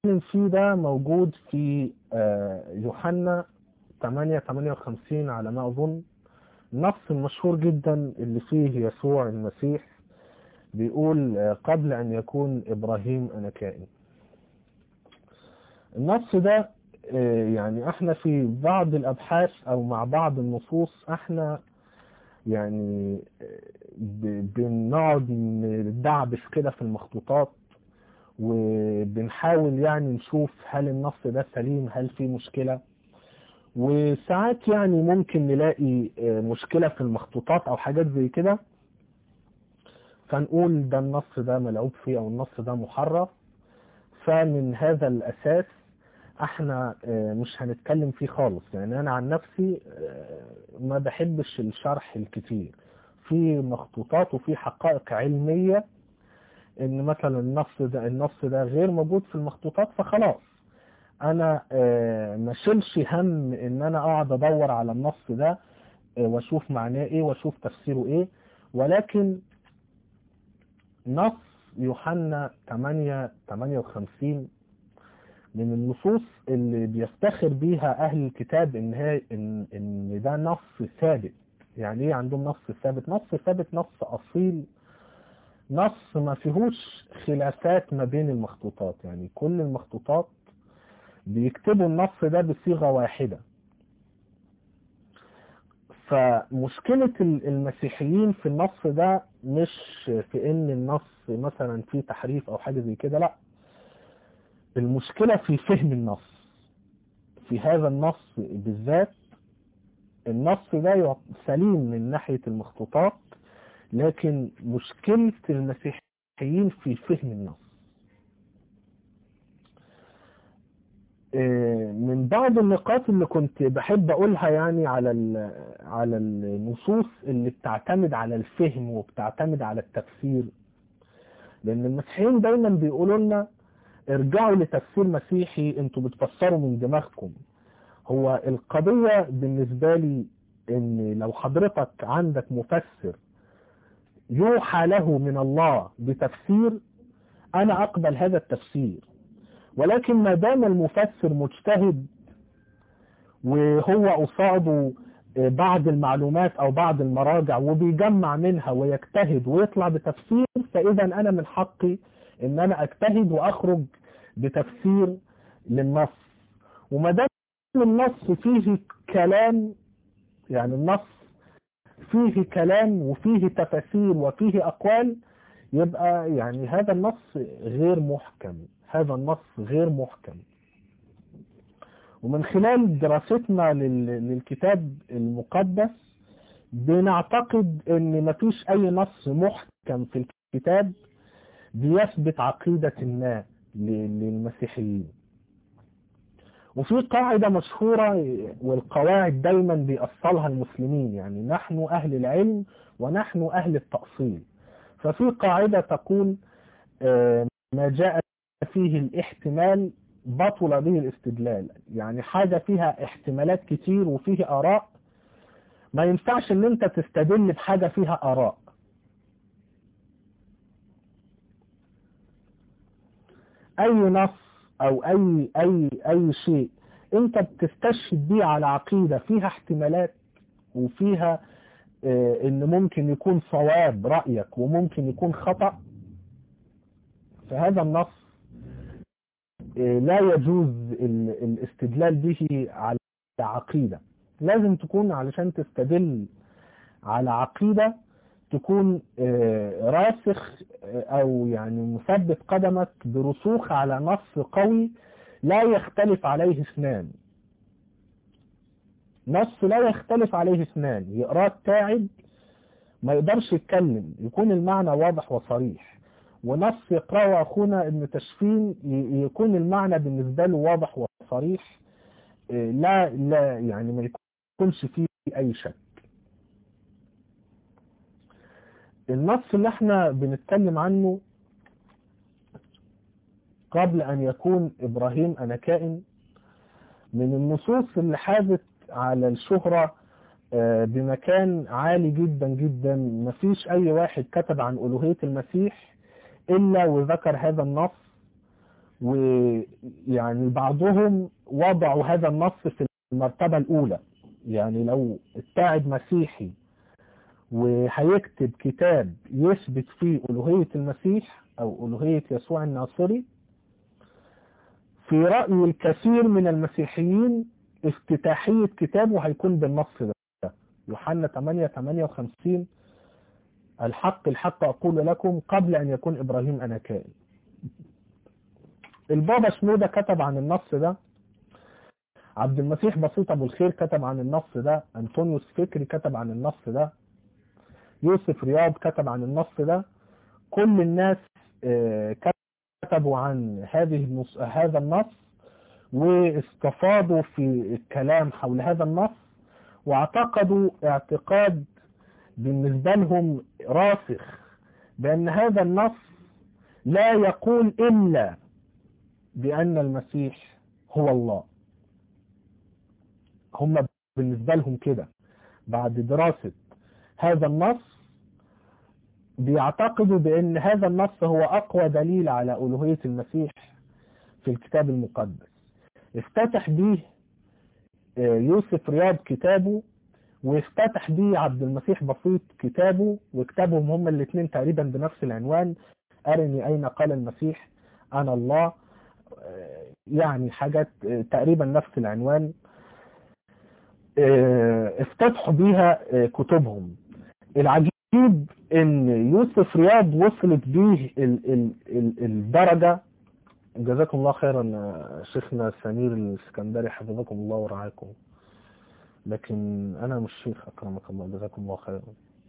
فيه ده موجود في يوحنا 8 58 على ما أظن النص المشهور جدا اللي فيه يسوع المسيح بيقول قبل أن يكون إبراهيم أنا كائن النص ده يعني احنا في بعض الأبحاث أو مع بعض النصوص احنا يعني بنقعد ندعبس كده في المخطوطات وبنحاول يعني نشوف هل النص ده سليم هل في مشكلة وساعات يعني ممكن نلاقي مشكلة في المخطوطات او حاجات زي كده فنقول ده النص ده ملعوب فيه او النص ده محرف فمن هذا الاساس احنا مش هنتكلم فيه خالص يعني انا عن نفسي ما بحبش الشرح الكتير في مخطوطات وفي حقائق علمية ان مثلا النص ده النص ده غير موجود في المخطوطات فخلاص انا ما شيلش هم ان انا اقعد ادور على النص ده واشوف معناه ايه واشوف تفسيره ايه ولكن نص يوحنا 8 58 من النصوص اللي بيفتخر بيها اهل الكتاب ان هي ان, إن ده نص ثابت يعني ايه عندهم نص ثابت نص ثابت نص اصيل نص ما فيهوش خلافات ما بين المخطوطات يعني كل المخطوطات بيكتبوا النص ده بصيغة واحدة فمشكلة المسيحيين في النص ده مش في ان النص مثلا فيه تحريف او حاجة زي كده لا المشكلة في فهم النص في هذا النص بالذات النص ده سليم من ناحية المخطوطات لكن مشكلة المسيحيين في فهم النص من بعض النقاط اللي كنت بحب اقولها يعني على على النصوص اللي بتعتمد على الفهم وبتعتمد على التفسير لان المسيحيين دايما بيقولوا لنا ارجعوا لتفسير مسيحي انتوا بتفسروا من دماغكم هو القضية بالنسبة لي ان لو حضرتك عندك مفسر يوحى له من الله بتفسير انا اقبل هذا التفسير ولكن ما دام المفسر مجتهد وهو قصاده بعض المعلومات او بعض المراجع وبيجمع منها ويجتهد ويطلع بتفسير فاذا انا من حقي ان انا اجتهد واخرج بتفسير للنص وما دام النص فيه كلام يعني النص فيه كلام وفيه تفاسير وفيه اقوال يبقى يعني هذا النص غير محكم هذا النص غير محكم ومن خلال دراستنا للكتاب المقدس بنعتقد ان مفيش اي نص محكم في الكتاب بيثبت عقيدة ما للمسيحيين وفي قاعدة مشهورة والقواعد دايما بيأصلها المسلمين يعني نحن أهل العلم ونحن أهل التأصيل ففي قاعدة تقول ما جاء فيه الاحتمال بطل به الاستدلال يعني حاجة فيها احتمالات كتير وفيه آراء ما ينفعش ان انت تستدل بحاجة فيها آراء اي نص او اي اي اي شيء انت بتستشهد بيه على عقيدة فيها احتمالات وفيها اه ان ممكن يكون صواب رأيك وممكن يكون خطأ فهذا النص اه لا يجوز الاستدلال به على عقيدة لازم تكون علشان تستدل على عقيدة تكون راسخ او يعني مثبت قدمك برسوخ على نص قوي لا يختلف عليه اثنان نص لا يختلف عليه اثنان يقراه التاعب ما يقدرش يتكلم يكون المعنى واضح وصريح ونص يقرأه أخونا ابن تشفين يكون المعنى بالنسبة له واضح وصريح لا لا يعني ما يكونش فيه أي شك النص اللي احنا بنتكلم عنه قبل ان يكون ابراهيم انا كائن من النصوص اللي حازت على الشهرة بمكان عالي جدا جدا مفيش اي واحد كتب عن الوهية المسيح الا وذكر هذا النص ويعني بعضهم وضعوا هذا النص في المرتبة الأولى يعني لو التاعب مسيحي وهيكتب كتاب يثبت فيه ألوهية المسيح أو ألوهية يسوع الناصري في رأي الكثير من المسيحيين افتتاحية كتابه هيكون بالنص ده يوحنا 8 58 الحق الحق أقول لكم قبل أن يكون إبراهيم أنا كائن البابا شنودة كتب عن النص ده عبد المسيح بسيط أبو الخير كتب عن النص ده أنطونيوس فكري كتب عن النص ده يوسف رياض كتب عن النص ده كل الناس كتبوا عن هذه النص هذا النص واستفاضوا في الكلام حول هذا النص واعتقدوا اعتقاد بالنسبة لهم راسخ بأن هذا النص لا يقول إلا بأن المسيح هو الله هم بالنسبة لهم كده بعد دراسة هذا النص بيعتقدوا بأن هذا النص هو أقوى دليل على ألوهية المسيح في الكتاب المقدس افتتح به يوسف رياض كتابه وافتتح به عبد المسيح بسيط كتابه وكتابهم هما الاثنين تقريبا بنفس العنوان أرني أين قال المسيح أنا الله يعني حاجات تقريبا نفس العنوان افتتحوا بيها كتبهم العجيب ان يوسف رياض وصلت بيه الدرجة جزاكم الله خيرا شيخنا سمير الاسكندري حفظكم الله ورعاكم لكن انا مش شيخ اكرمك الله جزاكم الله خيرا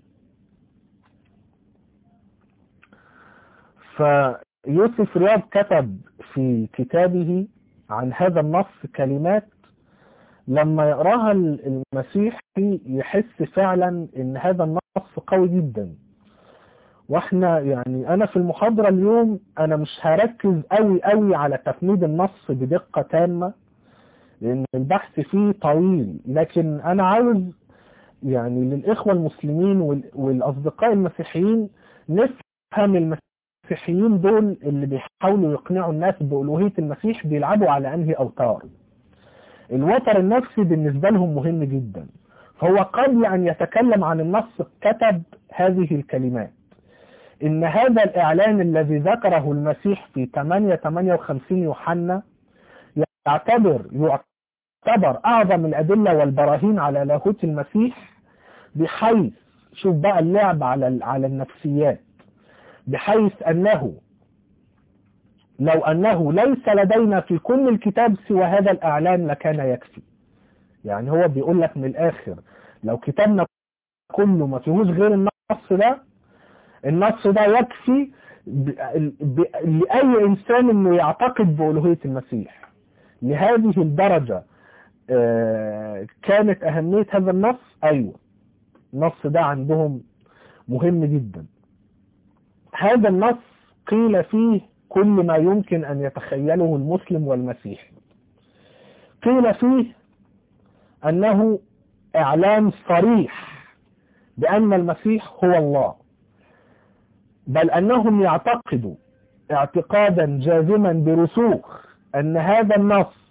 فيوسف رياض كتب في كتابه عن هذا النص كلمات لما يقراها المسيحي يحس فعلا ان هذا النص قوي جدا واحنا يعني انا في المحاضرة اليوم انا مش هركز قوي قوي على تفنيد النص بدقة تامة لان البحث فيه طويل لكن انا عاوز يعني للاخوة المسلمين والاصدقاء المسيحيين نفهم المسيحيين دول اللي بيحاولوا يقنعوا الناس بألوهية المسيح بيلعبوا على انهي اوتار الوتر النفسي بالنسبة لهم مهم جدا فهو قبل أن يتكلم عن النص كتب هذه الكلمات إن هذا الإعلان الذي ذكره المسيح في 8 58 يوحنا يعتبر يعتبر أعظم الأدلة والبراهين على لاهوت المسيح بحيث شوف بقى اللعب على على النفسيات بحيث أنه لو أنه ليس لدينا في كل الكتاب سوى هذا الإعلان لكان يكفي يعني هو بيقول لك من الآخر لو كتابنا كله ما فيهوش غير النص ده النص ده يكفي ب... ب... لأي إنسان إنه يعتقد بألوهية المسيح لهذه الدرجة آه كانت أهمية هذا النص أيوة النص ده عندهم مهم جدا هذا النص قيل فيه كل ما يمكن أن يتخيله المسلم والمسيحي قيل فيه أنه إعلان صريح بأن المسيح هو الله بل أنهم يعتقدوا اعتقادا جازما برسوخ أن هذا النص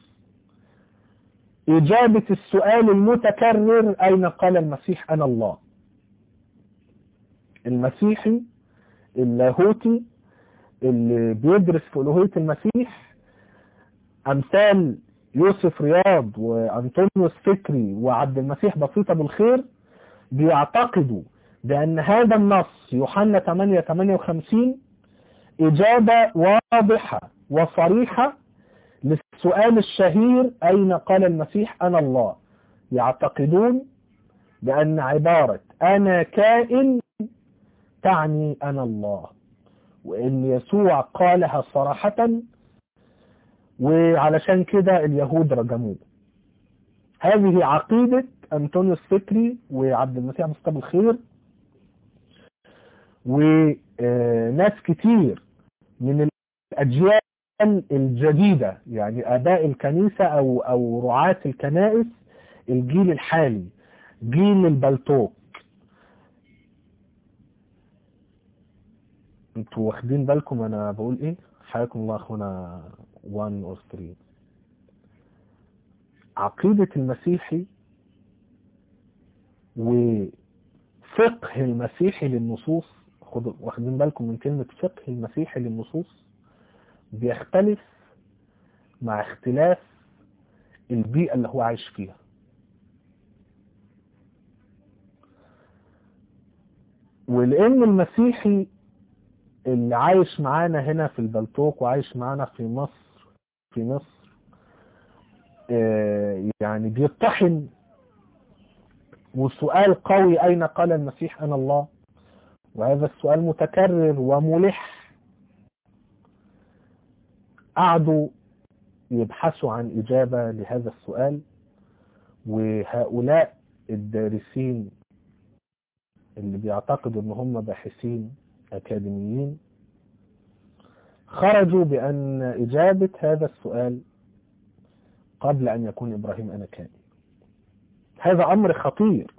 إجابة السؤال المتكرر أين قال المسيح أنا الله المسيحي اللاهوتي اللي بيدرس في ألوهية المسيح أمثال يوسف رياض وأنطونيوس فكري وعبد المسيح بسيط أبو الخير بيعتقدوا بأن هذا النص يوحنا 8 58 إجابة واضحة وصريحة للسؤال الشهير أين قال المسيح أنا الله يعتقدون بأن عبارة أنا كائن تعني أنا الله وان يسوع قالها صراحة وعلشان كده اليهود رجموه هذه عقيدة انطونيوس فكري وعبد المسيح مصطفى الخير وناس كتير من الاجيال الجديدة يعني اباء الكنيسة او او رعاة الكنائس الجيل الحالي جيل البلطوق انتوا واخدين بالكم انا بقول ايه حياكم الله اخونا 1 or 3 عقيدة المسيحي وفقه المسيحي للنصوص خدوا واخدين بالكم من كلمة فقه المسيحي للنصوص بيختلف مع اختلاف البيئة اللي هو عايش فيها ولأن المسيحي اللي عايش معانا هنا في البلتوك وعايش معانا في مصر في مصر يعني بيطحن وسؤال قوي أين قال المسيح أنا الله وهذا السؤال متكرر وملح قعدوا يبحثوا عن إجابة لهذا السؤال وهؤلاء الدارسين اللي بيعتقدوا ان هم باحثين اكاديميين خرجوا بان اجابة هذا السؤال قبل ان يكون ابراهيم انا كان هذا امر خطير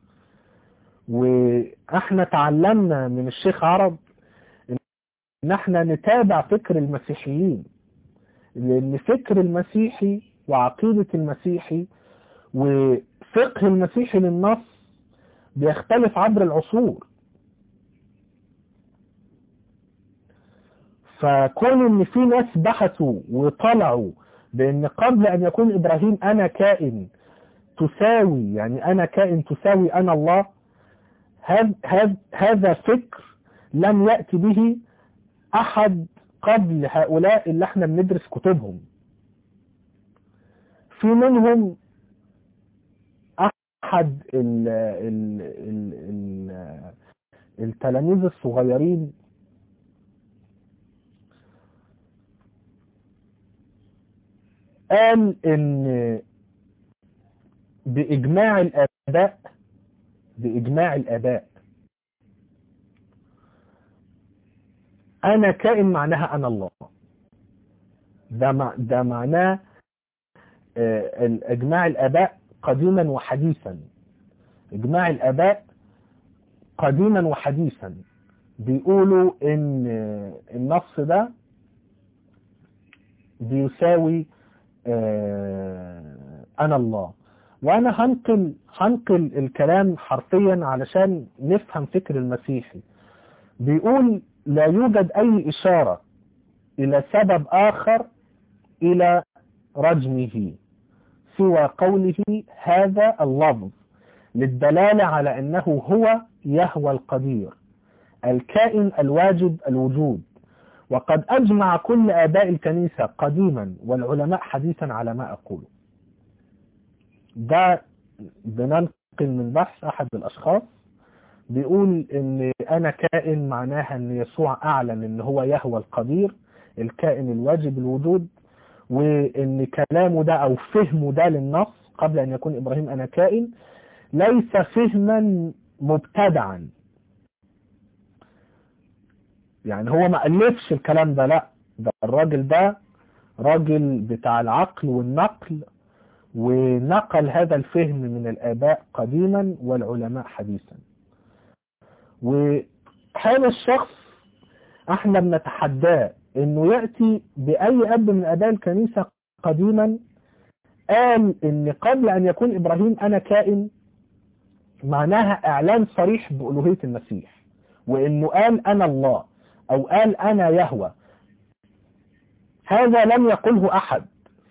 واحنا تعلمنا من الشيخ عرب ان احنا نتابع فكر المسيحيين لان فكر المسيحي وعقيدة المسيحي وفقه المسيحي للنص بيختلف عبر العصور فكون ان في ناس بحثوا وطلعوا بان قبل ان يكون ابراهيم انا كائن تساوي يعني انا كائن تساوي انا الله هذا هذا فكر لم يأتي به احد قبل هؤلاء اللي احنا بندرس كتبهم في منهم احد ال ال ال ال التلاميذ الصغيرين قال ان باجماع الاباء باجماع الاباء انا كائن معناها انا الله ده مع ده معناه اجماع الاباء قديما وحديثا اجماع الاباء قديما وحديثا بيقولوا ان النص ده بيساوي انا الله وانا هنقل هنقل الكلام حرفيا علشان نفهم فكر المسيحي بيقول لا يوجد اي اشارة الى سبب اخر الى رجمه سوى قوله هذا اللفظ للدلالة على أنه هو يهوى القدير الكائن الواجب الوجود وقد أجمع كل آباء الكنيسة قديما والعلماء حديثا على ما أقوله ده بننقل من بحث أحد الأشخاص بيقول ان انا كائن معناها ان يسوع اعلن ان هو يهوى القدير الكائن الواجب الوجود وان كلامه ده او فهمه ده للنص قبل ان يكون ابراهيم انا كائن ليس فهما مبتدعا يعني هو ما ألفش الكلام ده لا ده الراجل ده راجل بتاع العقل والنقل ونقل هذا الفهم من الآباء قديما والعلماء حديثا وهذا الشخص احنا بنتحداه انه يأتي بأي أب من أباء الكنيسة قديما قال ان قبل ان يكون ابراهيم انا كائن معناها اعلان صريح بألوهية المسيح وانه قال انا الله او قال انا يهوى هذا لم يقله احد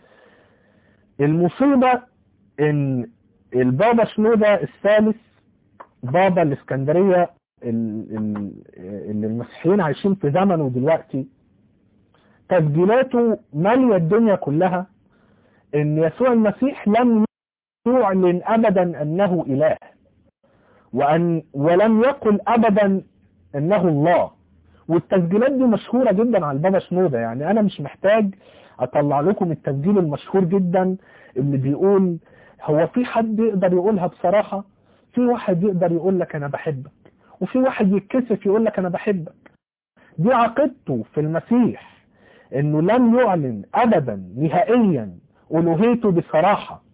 المصيبة ان البابا شنودة الثالث بابا الاسكندرية اللي المسيحيين عايشين في زمنه دلوقتي تسجيلاته مالية الدنيا كلها ان يسوع المسيح لم يعلن ابدا انه اله وأن ولم يقل ابدا انه الله والتسجيلات دي مشهورة جدا على البابا شنودة يعني انا مش محتاج اطلع لكم التسجيل المشهور جدا اللي بيقول هو في حد يقدر يقولها بصراحة في واحد يقدر يقول لك انا بحبك وفي واحد يتكسف يقول لك انا بحبك دي عقيدته في المسيح انه لم يعلن ابدا نهائيا الوهيته بصراحة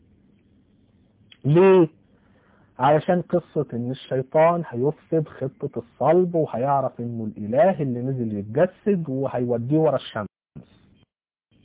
ليه علشان قصة ان الشيطان هيفسد خطة الصلب وهيعرف انه الاله اللي نزل يتجسد وهيوديه ورا الشمس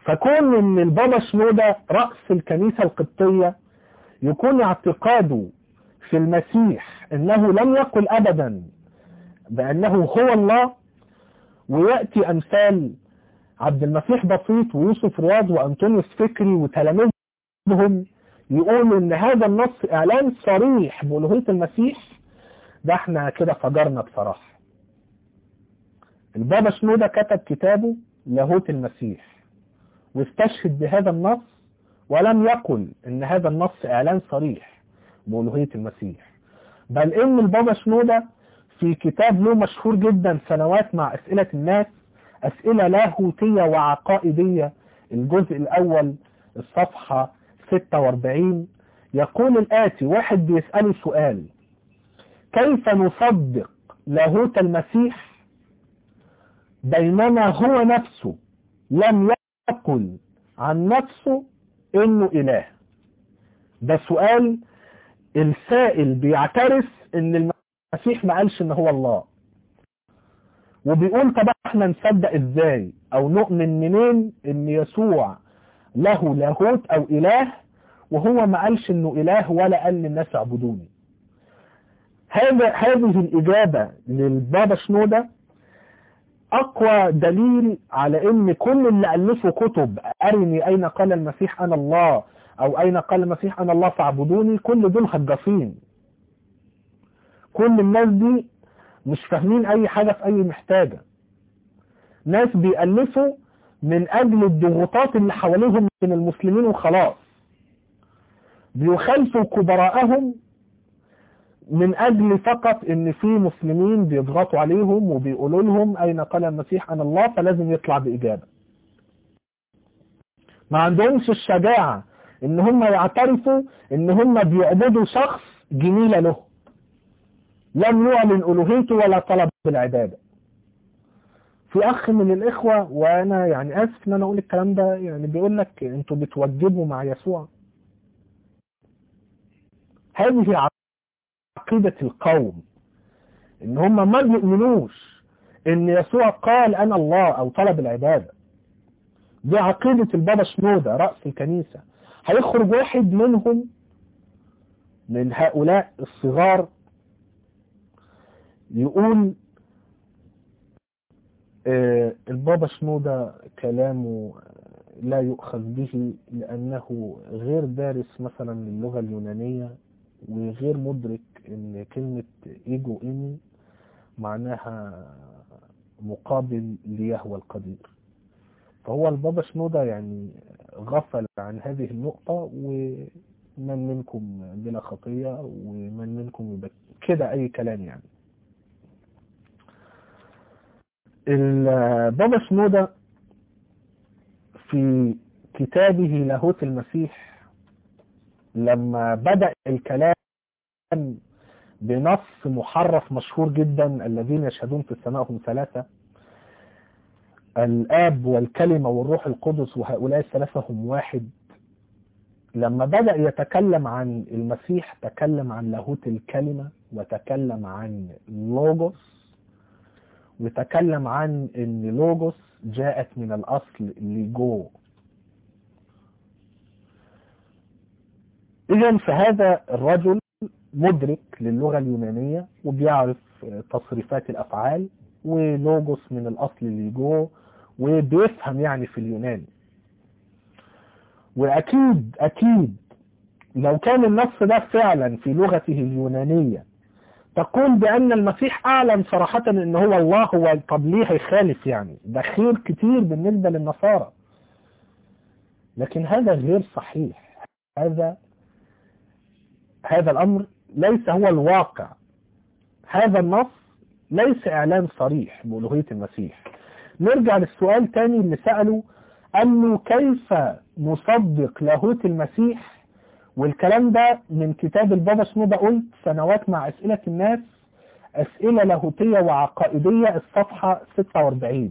فكون ان البابا شنودة رأس الكنيسة القبطية يكون اعتقاده في المسيح انه لم يقل ابدا بانه هو الله ويأتي امثال عبد المسيح بسيط ويوسف رياض وانطونيوس فكري وتلاميذهم يقولوا ان هذا النص اعلان صريح بألوهية المسيح ده احنا كده فجرنا بصراحة البابا شنودة كتب كتابه لاهوت المسيح واستشهد بهذا النص ولم يقل ان هذا النص اعلان صريح بألوهية المسيح بل ان البابا شنودة في كتاب له مشهور جدا سنوات مع اسئلة الناس اسئلة لاهوتية وعقائدية الجزء الاول الصفحة 46 يقول الآتي واحد بيسأله سؤال كيف نصدق لاهوت المسيح بينما هو نفسه لم يقل عن نفسه انه اله ده سؤال السائل بيعترف ان المسيح ما قالش ان هو الله وبيقول طب احنا نصدق ازاي او نؤمن منين ان يسوع له لاهوت او اله وهو ما قالش انه اله ولا قال للناس اعبدوني هذا هذه الاجابة للبابا شنودة اقوى دليل على ان كل اللي الفوا كتب ارني اين قال المسيح انا الله او اين قال المسيح انا الله فاعبدوني كل دول هجافين كل الناس دي مش فاهمين اي حاجة في اي محتاجة ناس بيألفوا من اجل الضغوطات اللي حواليهم من المسلمين وخلاص بيخالفوا كبراءهم من اجل فقط ان في مسلمين بيضغطوا عليهم وبيقولوا لهم اين قال المسيح انا الله فلازم يطلع باجابة ما عندهمش الشجاعة ان هم يعترفوا ان هم بيعبدوا شخص جميلة له لم يعلن الوهيته ولا طلب العبادة في اخ من الاخوة وانا يعني اسف ان انا اقول الكلام ده يعني بيقول لك انتوا بتوجبوا مع يسوع هذه عقيدة القوم ان هم ما بيؤمنوش ان يسوع قال انا الله او طلب العبادة دي عقيدة البابا شنودة رأس الكنيسة هيخرج واحد منهم من هؤلاء الصغار يقول آه البابا شنودة كلامه لا يؤخذ به لأنه غير دارس مثلا للغة اليونانية وغير مدرك ان كلمة ايجو ايمي معناها مقابل ليهوى القدير فهو البابا شنودة يعني غفل عن هذه النقطة ومن منكم بلا خطية ومن منكم كده اي كلام يعني البابا شنودة في كتابه لاهوت المسيح لما بدأ الكلام بنص محرف مشهور جدا الذين يشهدون في السماء هم ثلاثة الآب والكلمة والروح القدس وهؤلاء الثلاثة هم واحد لما بدأ يتكلم عن المسيح تكلم عن لاهوت الكلمة وتكلم عن لوجوس وتكلم عن ان لوجوس جاءت من الاصل لجو اذا فهذا الرجل مدرك للغة اليونانية وبيعرف تصريفات الافعال ولوجوس من الاصل لجو وبيفهم يعني في اليوناني واكيد اكيد لو كان النص ده فعلا في لغته اليونانية تقول بأن المسيح أعلن صراحة أن هو الله هو طب ليه هيخالف يعني ده خير كتير بالنسبة للنصارى لكن هذا غير صحيح هذا هذا الأمر ليس هو الواقع هذا النص ليس إعلان صريح بألوهية المسيح نرجع للسؤال تاني اللي سأله أنه كيف نصدق لاهوت المسيح والكلام ده من كتاب البابا شنودة قلت سنوات مع أسئلة الناس أسئلة لاهوتية وعقائدية الصفحة 46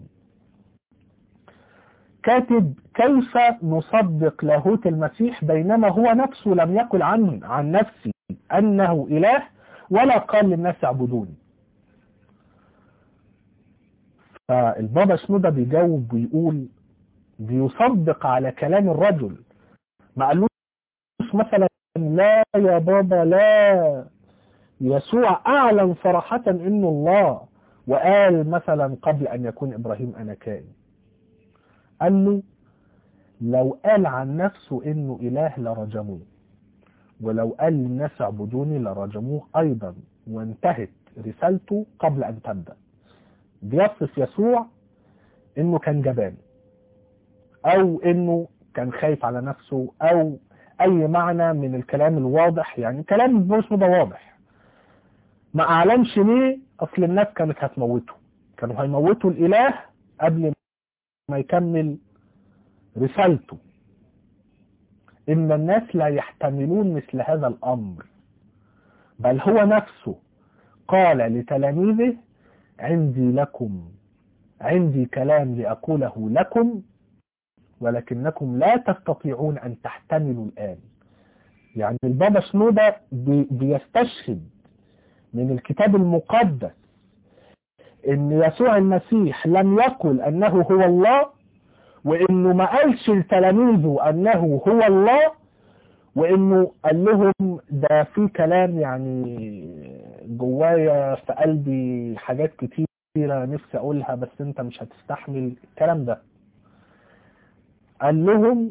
كاتب كيف نصدق لاهوت المسيح بينما هو نفسه لم يقل عن عن نفسه أنه إله ولا قال للناس اعبدوني فالبابا شنودة بيجاوب ويقول بيصدق على كلام الرجل ما قالوش مثلا لا يا بابا لا يسوع أعلن صراحة إنه الله وقال مثلا قبل أن يكون إبراهيم أنا كائن قال له لو قال عن نفسه إنه إله لرجموه ولو قال للناس اعبدوني لرجموه أيضا وانتهت رسالته قبل أن تبدأ بيصف يسوع إنه كان جبان أو إنه كان خايف على نفسه أو أي معنى من الكلام الواضح يعني كلام مش ده واضح ما أعلنش ليه أصل الناس كانت هتموته كانوا هيموتوا الإله قبل ما يكمل رسالته إن الناس لا يحتملون مثل هذا الأمر بل هو نفسه قال لتلاميذه عندي لكم عندي كلام لأقوله لكم ولكنكم لا تستطيعون أن تحتملوا الآن يعني البابا شنودة بي بيستشهد من الكتاب المقدس ان يسوع المسيح لم يقل انه هو الله وانه ما قالش لتلاميذه انه هو الله وانه قال لهم ده في كلام يعني جوايا في قلبي حاجات كتيرة نفسي اقولها بس انت مش هتستحمل الكلام ده قال لهم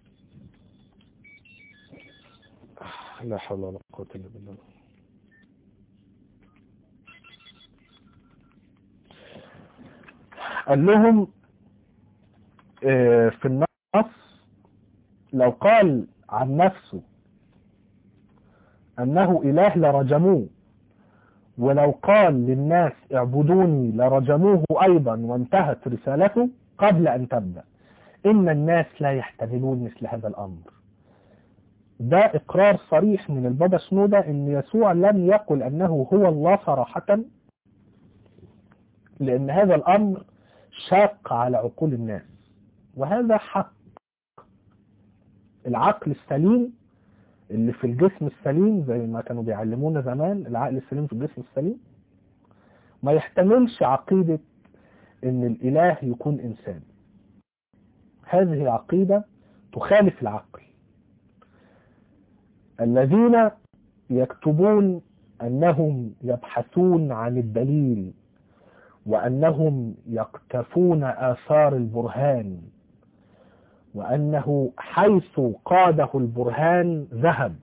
لا حول ولا قوة الا بالله قال لهم في النص لو قال عن نفسه أنه إله لرجموه ولو قال للناس اعبدوني لرجموه أيضا وانتهت رسالته قبل أن تبدأ إن الناس لا يحتملون مثل هذا الأمر ده إقرار صريح من البابا شنودة إن يسوع لم يقل أنه هو الله صراحة لأن هذا الأمر شاق على عقول الناس وهذا حق العقل السليم اللي في الجسم السليم زي ما كانوا بيعلمونا زمان العقل السليم في الجسم السليم ما يحتملش عقيدة ان الاله يكون انسان هذه عقيدة تخالف العقل الذين يكتبون انهم يبحثون عن الدليل وأنهم يقتفون آثار البرهان وأنه حيث قاده البرهان ذهب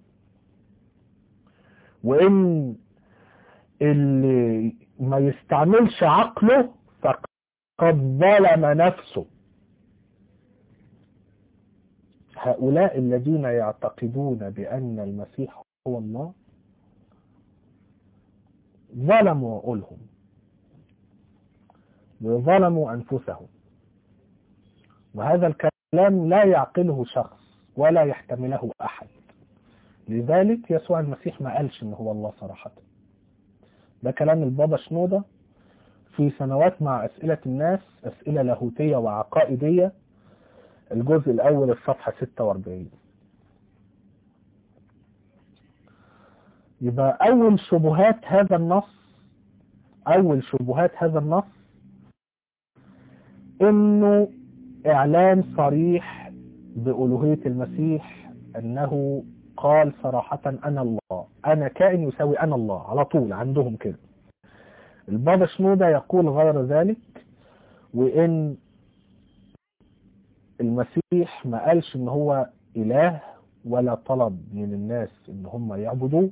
وإن اللي ما يستعملش عقله فقد ظلم نفسه هؤلاء الذين يعتقدون بأن المسيح هو الله ظلموا عقولهم وظلموا أنفسهم وهذا الكلام لا يعقله شخص ولا يحتمله أحد لذلك يسوع المسيح ما قالش إن هو الله صراحة ده كلام البابا شنودة في سنوات مع أسئلة الناس أسئلة لاهوتية وعقائدية الجزء الأول الصفحة 46 يبقى أول شبهات هذا النص أول شبهات هذا النص انه اعلان صريح بألوهية المسيح انه قال صراحة انا الله انا كائن يساوي انا الله على طول عندهم كده البابا شنودة يقول غير ذلك وان المسيح ما قالش ان هو اله ولا طلب من الناس ان هم يعبدوه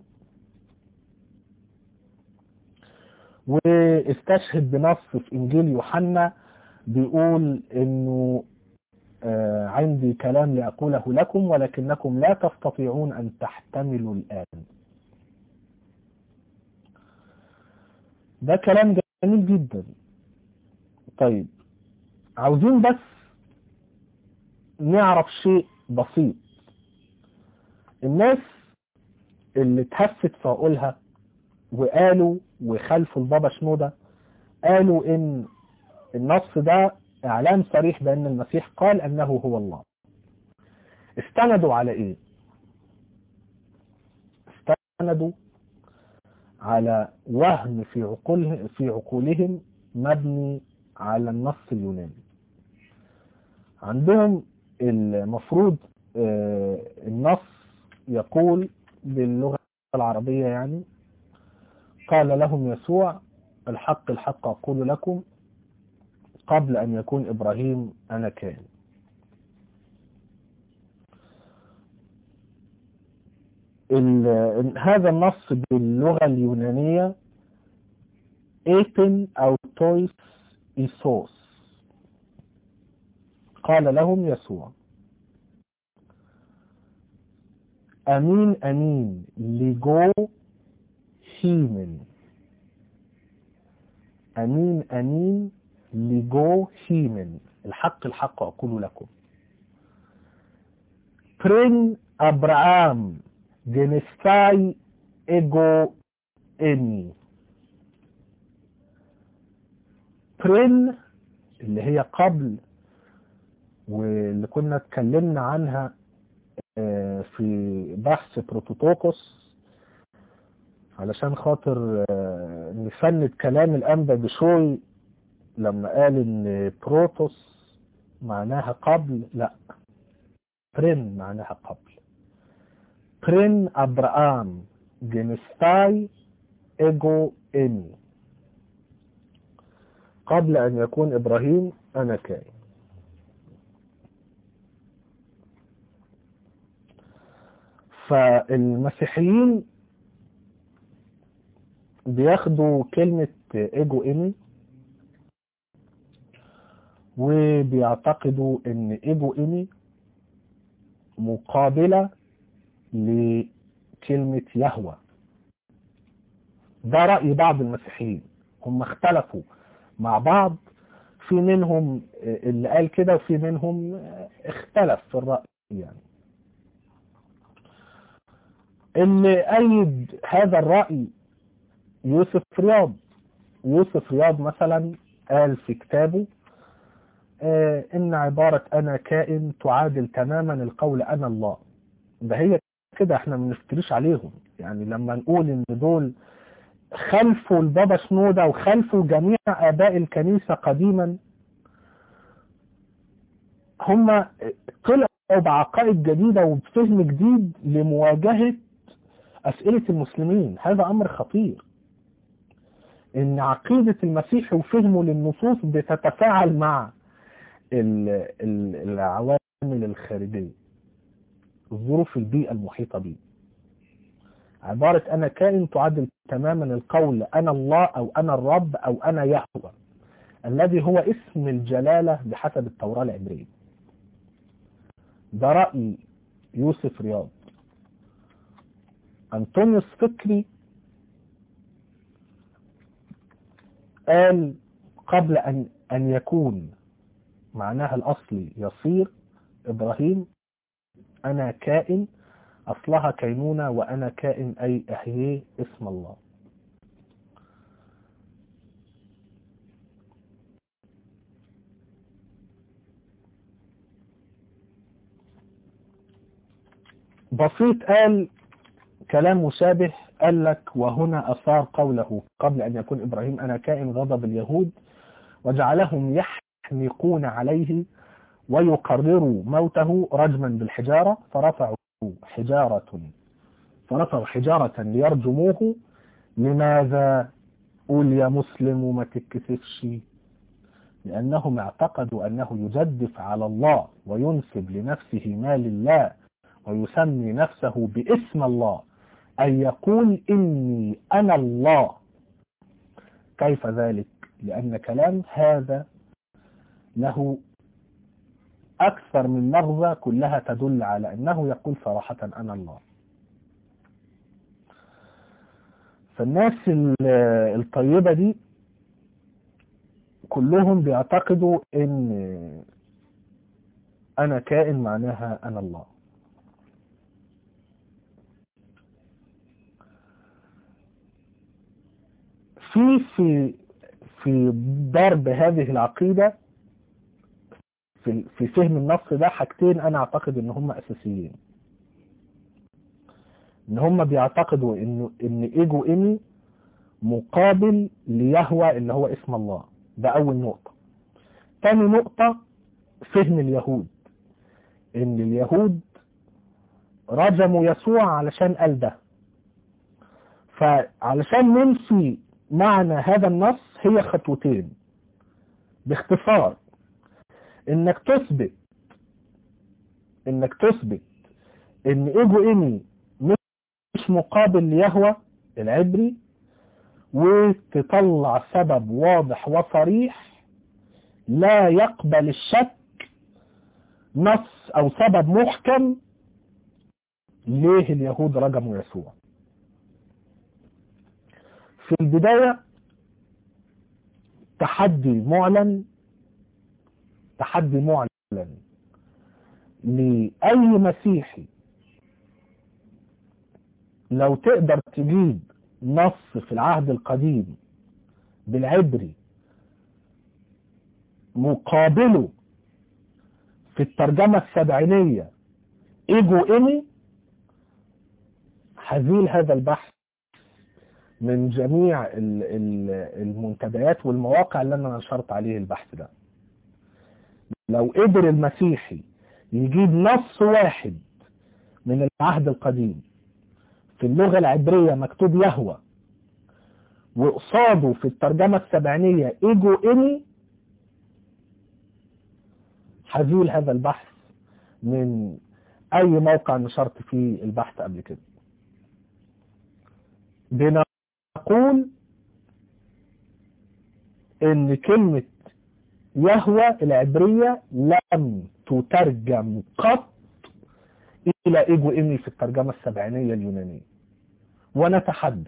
واستشهد بنص في انجيل يوحنا بيقول انه آه عندي كلام لأقوله لكم ولكنكم لا تستطيعون أن تحتملوا الآن ده كلام جميل جدا طيب عاوزين بس نعرف شيء بسيط الناس اللي اتهفت في عقولها وقالوا وخلفوا البابا شنودة قالوا ان النص ده اعلان صريح بان المسيح قال انه هو الله استندوا على ايه استندوا على وهم في عقولهم في عقولهم مبني على النص اليوناني عندهم المفروض آه، النص يقول باللغة العربية يعني قال لهم يسوع الحق الحق أقول لكم قبل أن يكون إبراهيم أنا كان ال- هذا النص باللغة اليونانية ايتن أو تويس إيسوس قال لهم يسوع أمين أمين لجو هيمن أمين أمين لجو هيمن الحق الحق أقول لكم برين أبراهام جنستاي إيجو إني برين اللي هي قبل واللي كنا اتكلمنا عنها آه، في بحث بروتوتوكوس علشان خاطر آه، نفند كلام الأنبا بشوي لما قال ان بروتوس معناها قبل لا برين معناها قبل برين أبراهام جنستاي إيجو إني قبل أن يكون إبراهيم أنا كائن فالمسيحيين بياخدوا كلمة ايجو ايمي وبيعتقدوا ان ايجو ايمي مقابلة لكلمة يهوى ده رأي بعض المسيحيين هم اختلفوا مع بعض في منهم اللي قال كده وفي منهم اختلف في الرأي يعني اللي أيد هذا الرأي يوسف رياض يوسف رياض مثلا قال في كتابه آه إن عبارة أنا كائن تعادل تماما القول أنا الله ده هي كده احنا ما بنفتريش عليهم يعني لما نقول ان دول خلفوا البابا شنودة وخلفوا جميع آباء الكنيسة قديما هم طلعوا بعقائد جديدة وبفهم جديد لمواجهة أسئلة المسلمين هذا أمر خطير إن عقيدة المسيح وفهمه للنصوص بتتفاعل مع ال- ال- العوامل الخارجية الظروف البيئة المحيطة به عبارة أنا كائن تعدل تماما القول أنا الله أو أنا الرب أو أنا يهوى الذي هو اسم الجلالة بحسب التوراة العبرية ده رأي يوسف رياض أنطونيوس فكري قال قبل أن أن يكون معناها الأصلي يصير إبراهيم أنا كائن أصلها كينونة وأنا كائن أي أحييه اسم الله بسيط قال كلام مشابه قال لك وهنا أثار قوله قبل أن يكون إبراهيم أنا كائن غضب اليهود وجعلهم يحنقون عليه ويقرروا موته رجما بالحجارة فرفعوا حجارة فرفعوا حجارة ليرجموه لماذا قول يا مسلم وما تتكسفش لأنهم اعتقدوا أنه يجدف على الله وينسب لنفسه ما لله ويسمي نفسه باسم الله أن يقول إني أنا الله كيف ذلك لأن كلام هذا له أكثر من لفظة كلها تدل على أنه يقول صراحة أنا الله فالناس الطيبة دي كلهم بيعتقدوا ان انا كائن معناها انا الله في في في ضرب هذه العقيدة في في فهم النص ده حاجتين انا اعتقد ان هم اساسيين ان هم بيعتقدوا انه ان ايجو اني مقابل ليهوى اللي هو اسم الله ده اول نقطة تاني نقطة فهم اليهود ان اليهود رجموا يسوع علشان قال ده فعلشان ننفي معنى هذا النص هي خطوتين باختصار انك تثبت انك تثبت ان ايجو اني مش مقابل ليهوى العبري وتطلع سبب واضح وصريح لا يقبل الشك نص او سبب محكم ليه اليهود رجموا يسوع في البداية تحدي معلن تحدي معلن لأي مسيحي لو تقدر تجيب نص في العهد القديم بالعبري مقابله في الترجمة السبعينية ايجو اني هزيل هذا البحث من جميع المنتديات والمواقع اللي انا نشرت عليه البحث ده لو قدر المسيحي يجيب نص واحد من العهد القديم في اللغة العبرية مكتوب يهوى وقصاده في الترجمة السبعينية ايجو اني هزيل هذا البحث من اي موقع نشرت فيه البحث قبل كده بنقول ان كلمة يهوى العبرية لم تترجم قط الى ايجو اني في الترجمة السبعينية اليونانية ونتحدى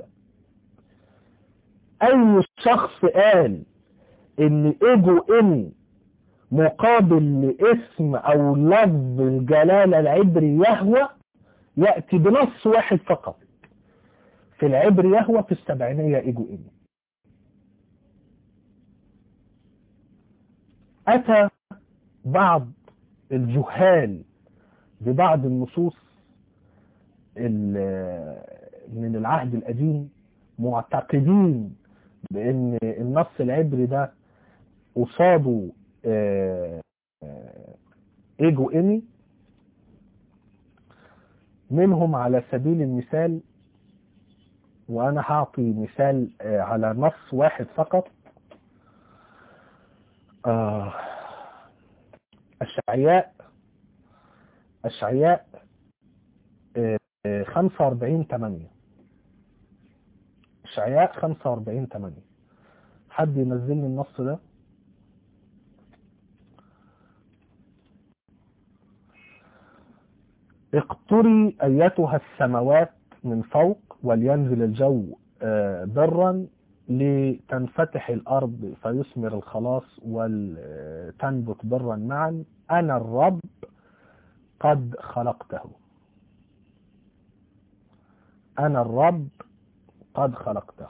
اي شخص قال ان ايجو اني مقابل لاسم او لفظ الجلالة العبري يهوى يأتي بنص واحد فقط في العبري يهوى في السبعينية ايجو اني اتى بعض الجهال ببعض النصوص من العهد القديم معتقدين بان النص العبري ده قصاده ايجو اني منهم على سبيل المثال وانا هعطي مثال على نص واحد فقط الشعياء الشعياء 45 8 الشعياء 45 8 حد ينزل لي النص ده اقطري ايتها السماوات من فوق ولينزل الجو برا لتنفتح الارض فيثمر الخلاص ولتنبت برا معا انا الرب قد خلقته انا الرب قد خلقته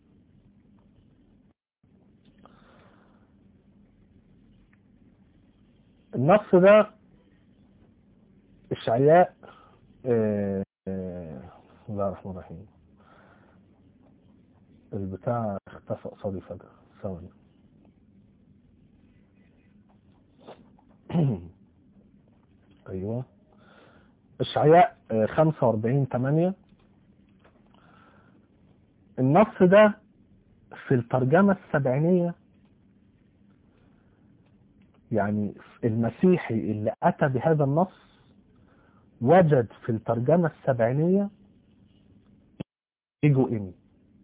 النص ده اشعياء بسم الله الرحمن الرحيم البتاع اختفى قصادي فجأة ثواني ايوه اشعياء 45 8 النص ده في الترجمة السبعينية يعني المسيحي اللي اتى بهذا النص وجد في الترجمة السبعينية ايجو اني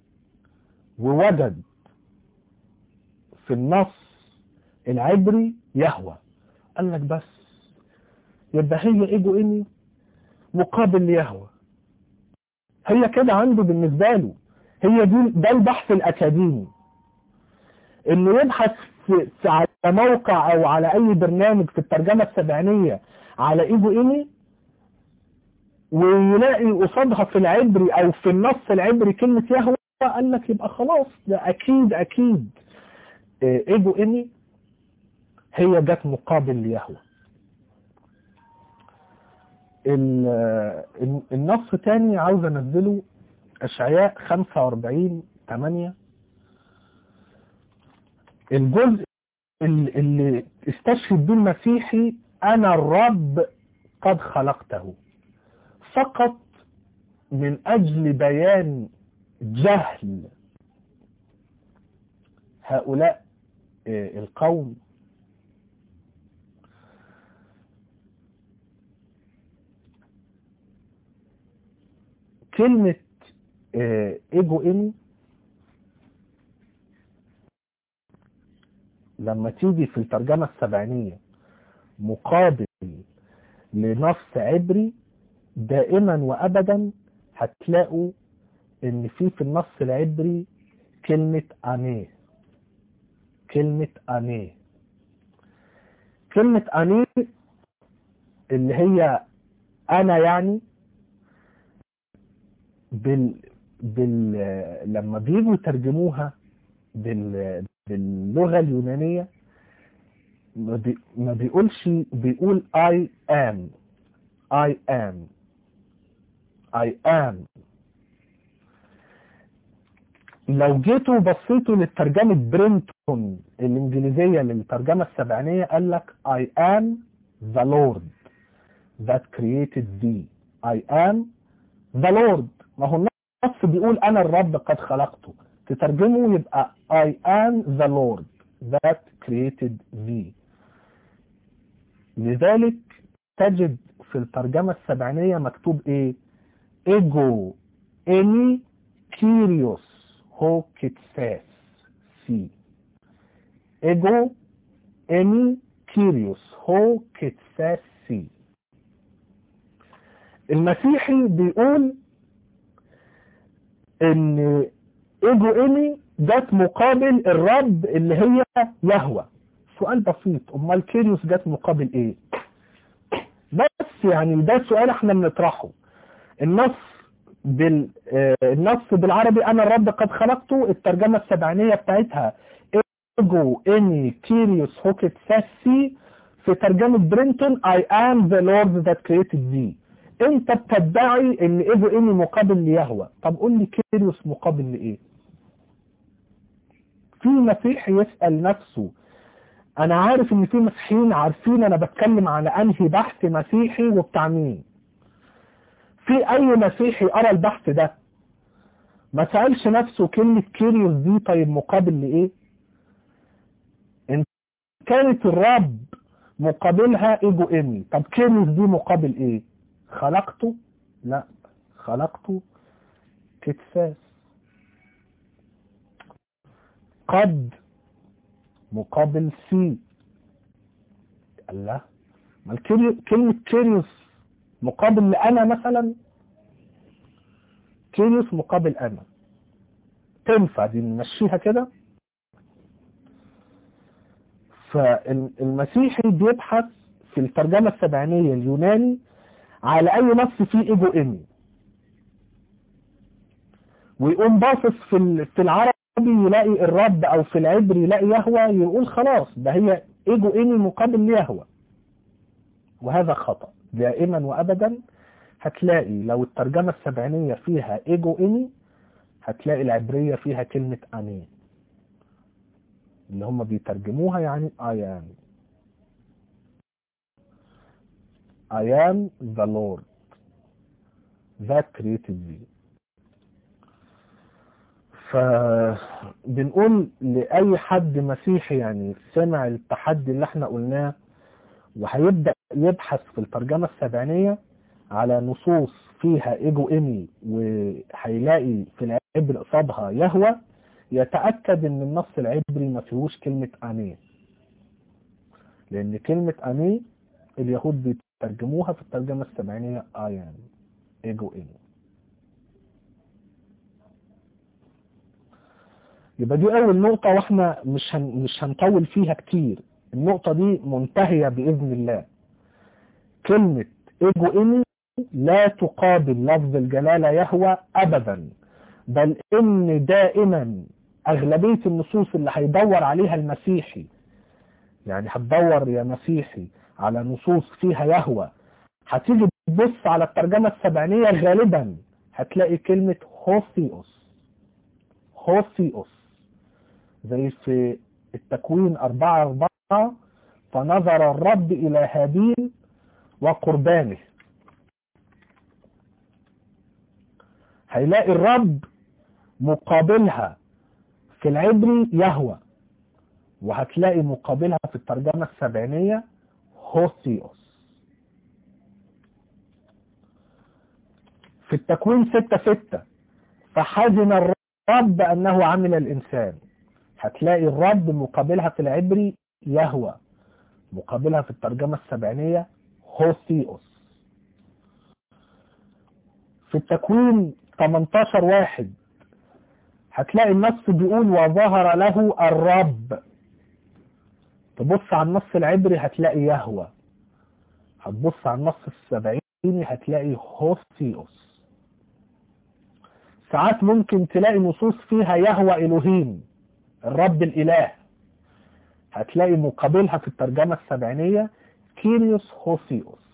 ووجد في النص العبري يهوى قال لك بس يبقى هي ايجو اني مقابل ليهوى هي كده عنده بالنسبة له هي دي ده البحث الاكاديمي انه يبحث في على موقع او على اي برنامج في الترجمة السبعينية على ايجو اني ويلاقي قصادها في العبري او في النص العبري كلمة يهوى قال لك يبقى خلاص ده اكيد اكيد ايجو اني هي جت مقابل ليهوى النص تاني عاوز انزله اشعياء 45 8 الجزء اللي استشهد به المسيحي أنا الرب قد خلقته فقط من أجل بيان جهل هؤلاء القوم كلمة ايجو اني لما تيجي في الترجمة السبعينية مقابل لنص عبري دائما وابدا هتلاقوا ان في في النص العبري كلمة انيه كلمة انيه كلمة انيه اللي هي انا يعني بال بال لما بيجوا يترجموها بال باللغة اليونانية ما, بي... ما بيقولش بيقول I am I am I am لو جيتوا بصيتوا للترجمة برينتون الإنجليزية للترجمة السبعينية قال لك I am the Lord that created thee I am the Lord ما هو النص بيقول أنا الرب قد خلقته تترجمه يبقى I am the Lord that created thee لذلك تجد في الترجمة السبعينية مكتوب ايه ايجو اني كيريوس هو كتساس سي ايجو اني كيريوس هو كتساس سي المسيحي بيقول ان ايجو اني جت مقابل الرب اللي هي يهوى سؤال بسيط امال كيريوس جت مقابل ايه بس يعني ده سؤال احنا بنطرحه النص بال آه النص بالعربي انا الرب قد خلقته الترجمه السبعينيه بتاعتها ايجو اني كيريوس هوكت ساسي في ترجمه برينتون I am the Lord that created thee انت بتدعي ان ايجو اني مقابل ليهوى طب قول لي كيريوس مقابل لايه في مسيحي يسأل نفسه انا عارف ان في مسيحيين عارفين انا بتكلم على انهي بحث مسيحي وبتاع مين في اي مسيحي قرا البحث ده ما سألش نفسه كلمة كيريوس دي طيب مقابل لايه ان كانت الرب مقابلها ايجو اني طب كيريوس دي مقابل ايه خلقته لا خلقته كتفاس قد مقابل سي الله ما كلمة كيريوس مقابل لأنا مثلا كيريوس مقابل أنا تنفع دي نمشيها كده فالمسيحي بيبحث في الترجمة السبعينية اليوناني على أي نص فيه إيجو إني ويقوم باصص في في العربي يلاقي الرب او في العبري يلاقي يهوى يقول خلاص ده هي ايجو اني مقابل ليهوى وهذا خطأ دائما وابدا هتلاقي لو الترجمة السبعينية فيها ايجو اني هتلاقي العبرية فيها كلمة اني اللي هم بيترجموها يعني I am I am the Lord that created thee فبنقول لأي حد مسيحي يعني سمع التحدي اللي احنا قلناه وهيبدأ يبحث في الترجمة السبعينية على نصوص فيها ايجو ايمي وهيلاقي في العبر قصادها يهوى يتأكد ان النص العبري ما فيهوش كلمة اني لان كلمة اني اليهود بيترجموها في الترجمة السبعينية ايان ايجو ايمي يبقى دي اول نقطة واحنا مش هن مش هنطول فيها كتير النقطة دي منتهية بإذن الله كلمة ايجو اني لا تقابل لفظ الجلالة يهوى ابدا بل ان دائما اغلبية النصوص اللي هيدور عليها المسيحي يعني هتدور يا مسيحي على نصوص فيها يهوى هتيجي تبص على الترجمة السبعينية غالبا هتلاقي كلمة هوثيوس هوثيوس زي في التكوين أربعة أربعة فنظر الرب إلى هابيل وقربانه هيلاقي الرب مقابلها في العبري يهوى وهتلاقي مقابلها في الترجمة السبعينية هوثيوس في التكوين ستة ستة فحزن الرب أنه عمل الإنسان هتلاقي الرب مقابلها في العبري يهوى مقابلها في الترجمة السبعينية هوثيوس في التكوين 18 واحد هتلاقي النص بيقول وظهر له الرب تبص على النص العبري هتلاقي يهوى هتبص على النص السبعيني هتلاقي هوثيوس ساعات ممكن تلاقي نصوص فيها يهوى إلهيم الرب الإله هتلاقي مقابلها في الترجمة السبعينية كيريوس هوثيوس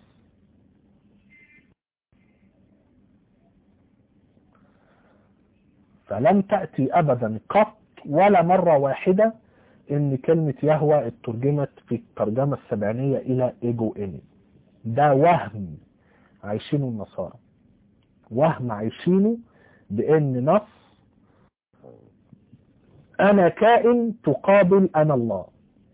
فلم تأتي أبدا قط ولا مرة واحدة ان كلمة يهوى اترجمت في الترجمة السبعينية الى ايجو اني ده وهم عايشينه النصارى وهم عايشينه بان نص انا كائن تقابل انا الله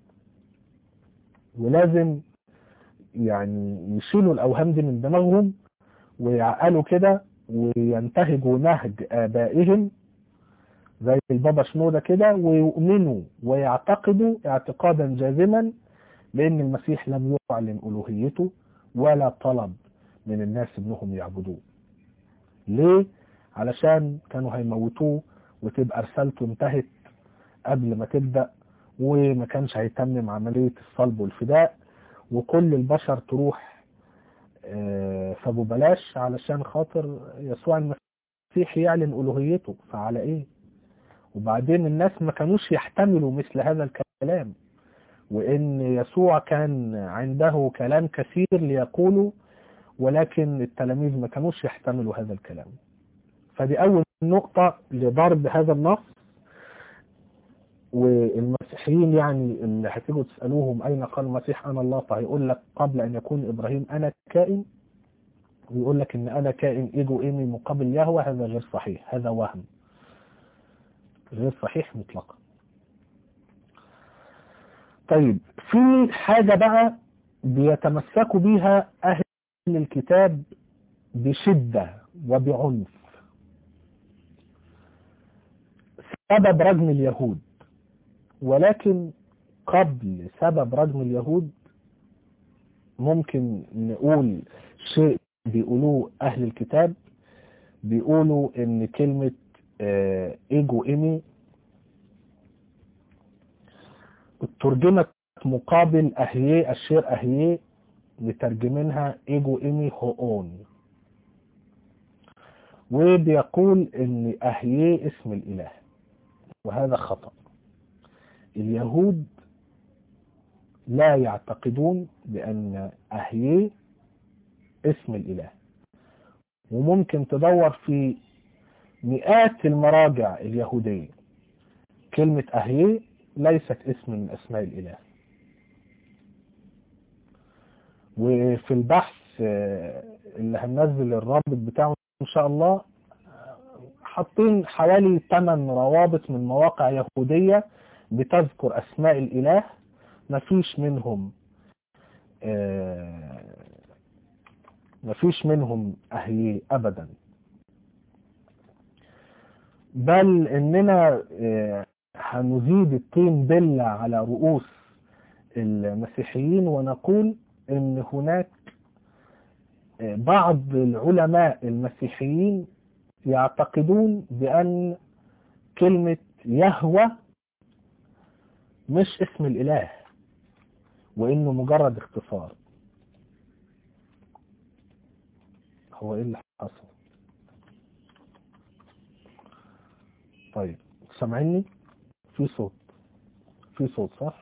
ولازم يعني يشيلوا الاوهام دي من دماغهم ويعقلوا كده وينتهجوا نهج ابائهم زي البابا شنودة كده ويؤمنوا ويعتقدوا اعتقادا جازما بأن المسيح لم يعلن ألوهيته ولا طلب من الناس انهم يعبدوه ليه؟ علشان كانوا هيموتوه وتبقى رسالته انتهت قبل ما تبدأ وما كانش هيتمم عملية الصلب والفداء وكل البشر تروح فابو بلاش علشان خاطر يسوع المسيح يعلن ألوهيته فعلى ايه؟ وبعدين الناس ما كانوش يحتملوا مثل هذا الكلام وان يسوع كان عنده كلام كثير ليقوله ولكن التلاميذ ما كانوش يحتملوا هذا الكلام فدي اول نقطة لضرب هذا النص والمسيحيين يعني اللي هتيجوا تسألوهم اين قال المسيح انا الله فهيقول لك قبل ان يكون ابراهيم انا كائن ويقول لك ان انا كائن ايجو ايمي مقابل يهوى هذا غير صحيح هذا وهم غير صحيح مطلقا طيب في حاجة بقى بيتمسكوا بيها أهل الكتاب بشدة وبعنف سبب رجم اليهود ولكن قبل سبب رجم اليهود ممكن نقول شيء بيقولوه أهل الكتاب بيقولوا إن كلمة ايجو ايمي ترجمت مقابل اهيه الشير اهيه مترجمينها ايجو ايمي هوون وبيقول ان اهيه اسم الاله وهذا خطأ اليهود لا يعتقدون بان اهيه اسم الاله وممكن تدور في مئات المراجع اليهودية كلمة أهيه ليست اسم من أسماء الإله وفي البحث اللي هننزل الرابط بتاعه إن شاء الله حاطين حوالي 8 روابط من مواقع يهودية بتذكر أسماء الإله مفيش منهم مفيش منهم أهيه أبداً بل اننا هنزيد الطين بلة على رؤوس المسيحيين ونقول ان هناك بعض العلماء المسيحيين يعتقدون بان كلمة يهوى مش اسم الاله وانه مجرد اختصار هو ايه اللي حصل طيب سامعيني في صوت في صوت صح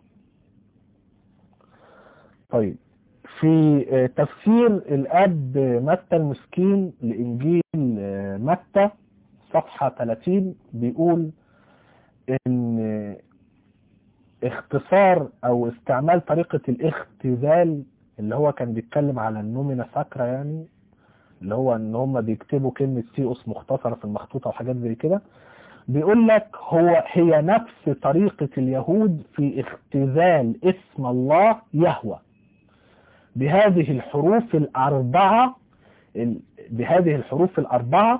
طيب في تفسير الاب متى المسكين لانجيل متى صفحة 30 بيقول ان اختصار او استعمال طريقة الاختزال اللي هو كان بيتكلم على النومينا ساكرا يعني اللي هو ان هم بيكتبوا كلمة سيوس مختصرة في المخطوطة وحاجات زي كده بيقول لك هو هي نفس طريقة اليهود في اختزال اسم الله يهوى بهذه الحروف الأربعة بهذه الحروف الأربعة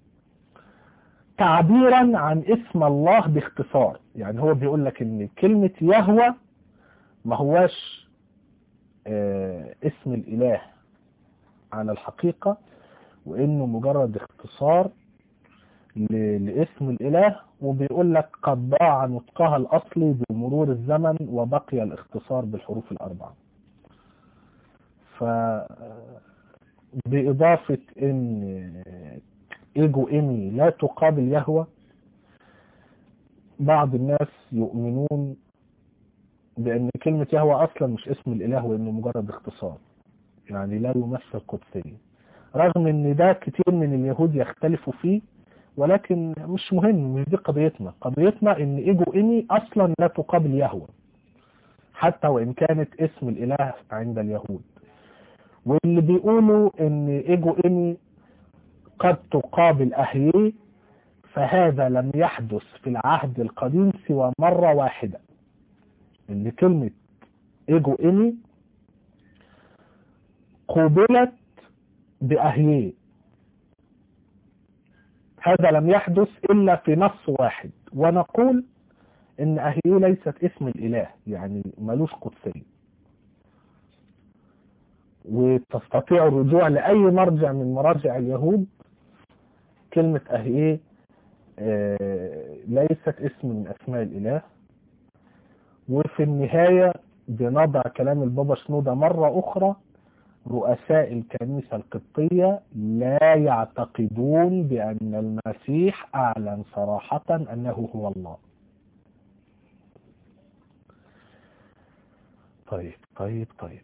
تعبيرا عن اسم الله باختصار يعني هو بيقول لك ان كلمة يهوى ما هواش اه اسم الاله على الحقيقة وانه مجرد اختصار لاسم الاله وبيقول لك قد ضاع نطقها الاصلي بمرور الزمن وبقي الاختصار بالحروف الاربعة ف باضافة ان ايجو ايمي لا تقابل يهوى بعض الناس يؤمنون بان كلمة يهوى اصلا مش اسم الاله وانه مجرد اختصار يعني لا يمثل قدسية رغم ان ده كتير من اليهود يختلفوا فيه ولكن مش مهم مش دي قضيتنا قضيتنا ان ايجو ايمي اصلا لا تقابل يهوى حتى وان كانت اسم الاله عند اليهود واللي بيقولوا ان ايجو ايمي قد تقابل أهيه فهذا لم يحدث في العهد القديم سوى مرة واحدة ان كلمة ايجو ايمي قوبلت بأهيه هذا لم يحدث إلا في نص واحد ونقول ان أهيه ليست اسم الإله يعني ملوش قدسية وتستطيع الرجوع لأي مرجع من مراجع اليهود كلمة أهيه آه ليست اسم من أسماء الإله وفي النهاية بنضع كلام البابا شنودة مرة أخرى رؤساء الكنيسة القبطية لا يعتقدون بأن المسيح أعلن صراحة أنه هو الله طيب طيب طيب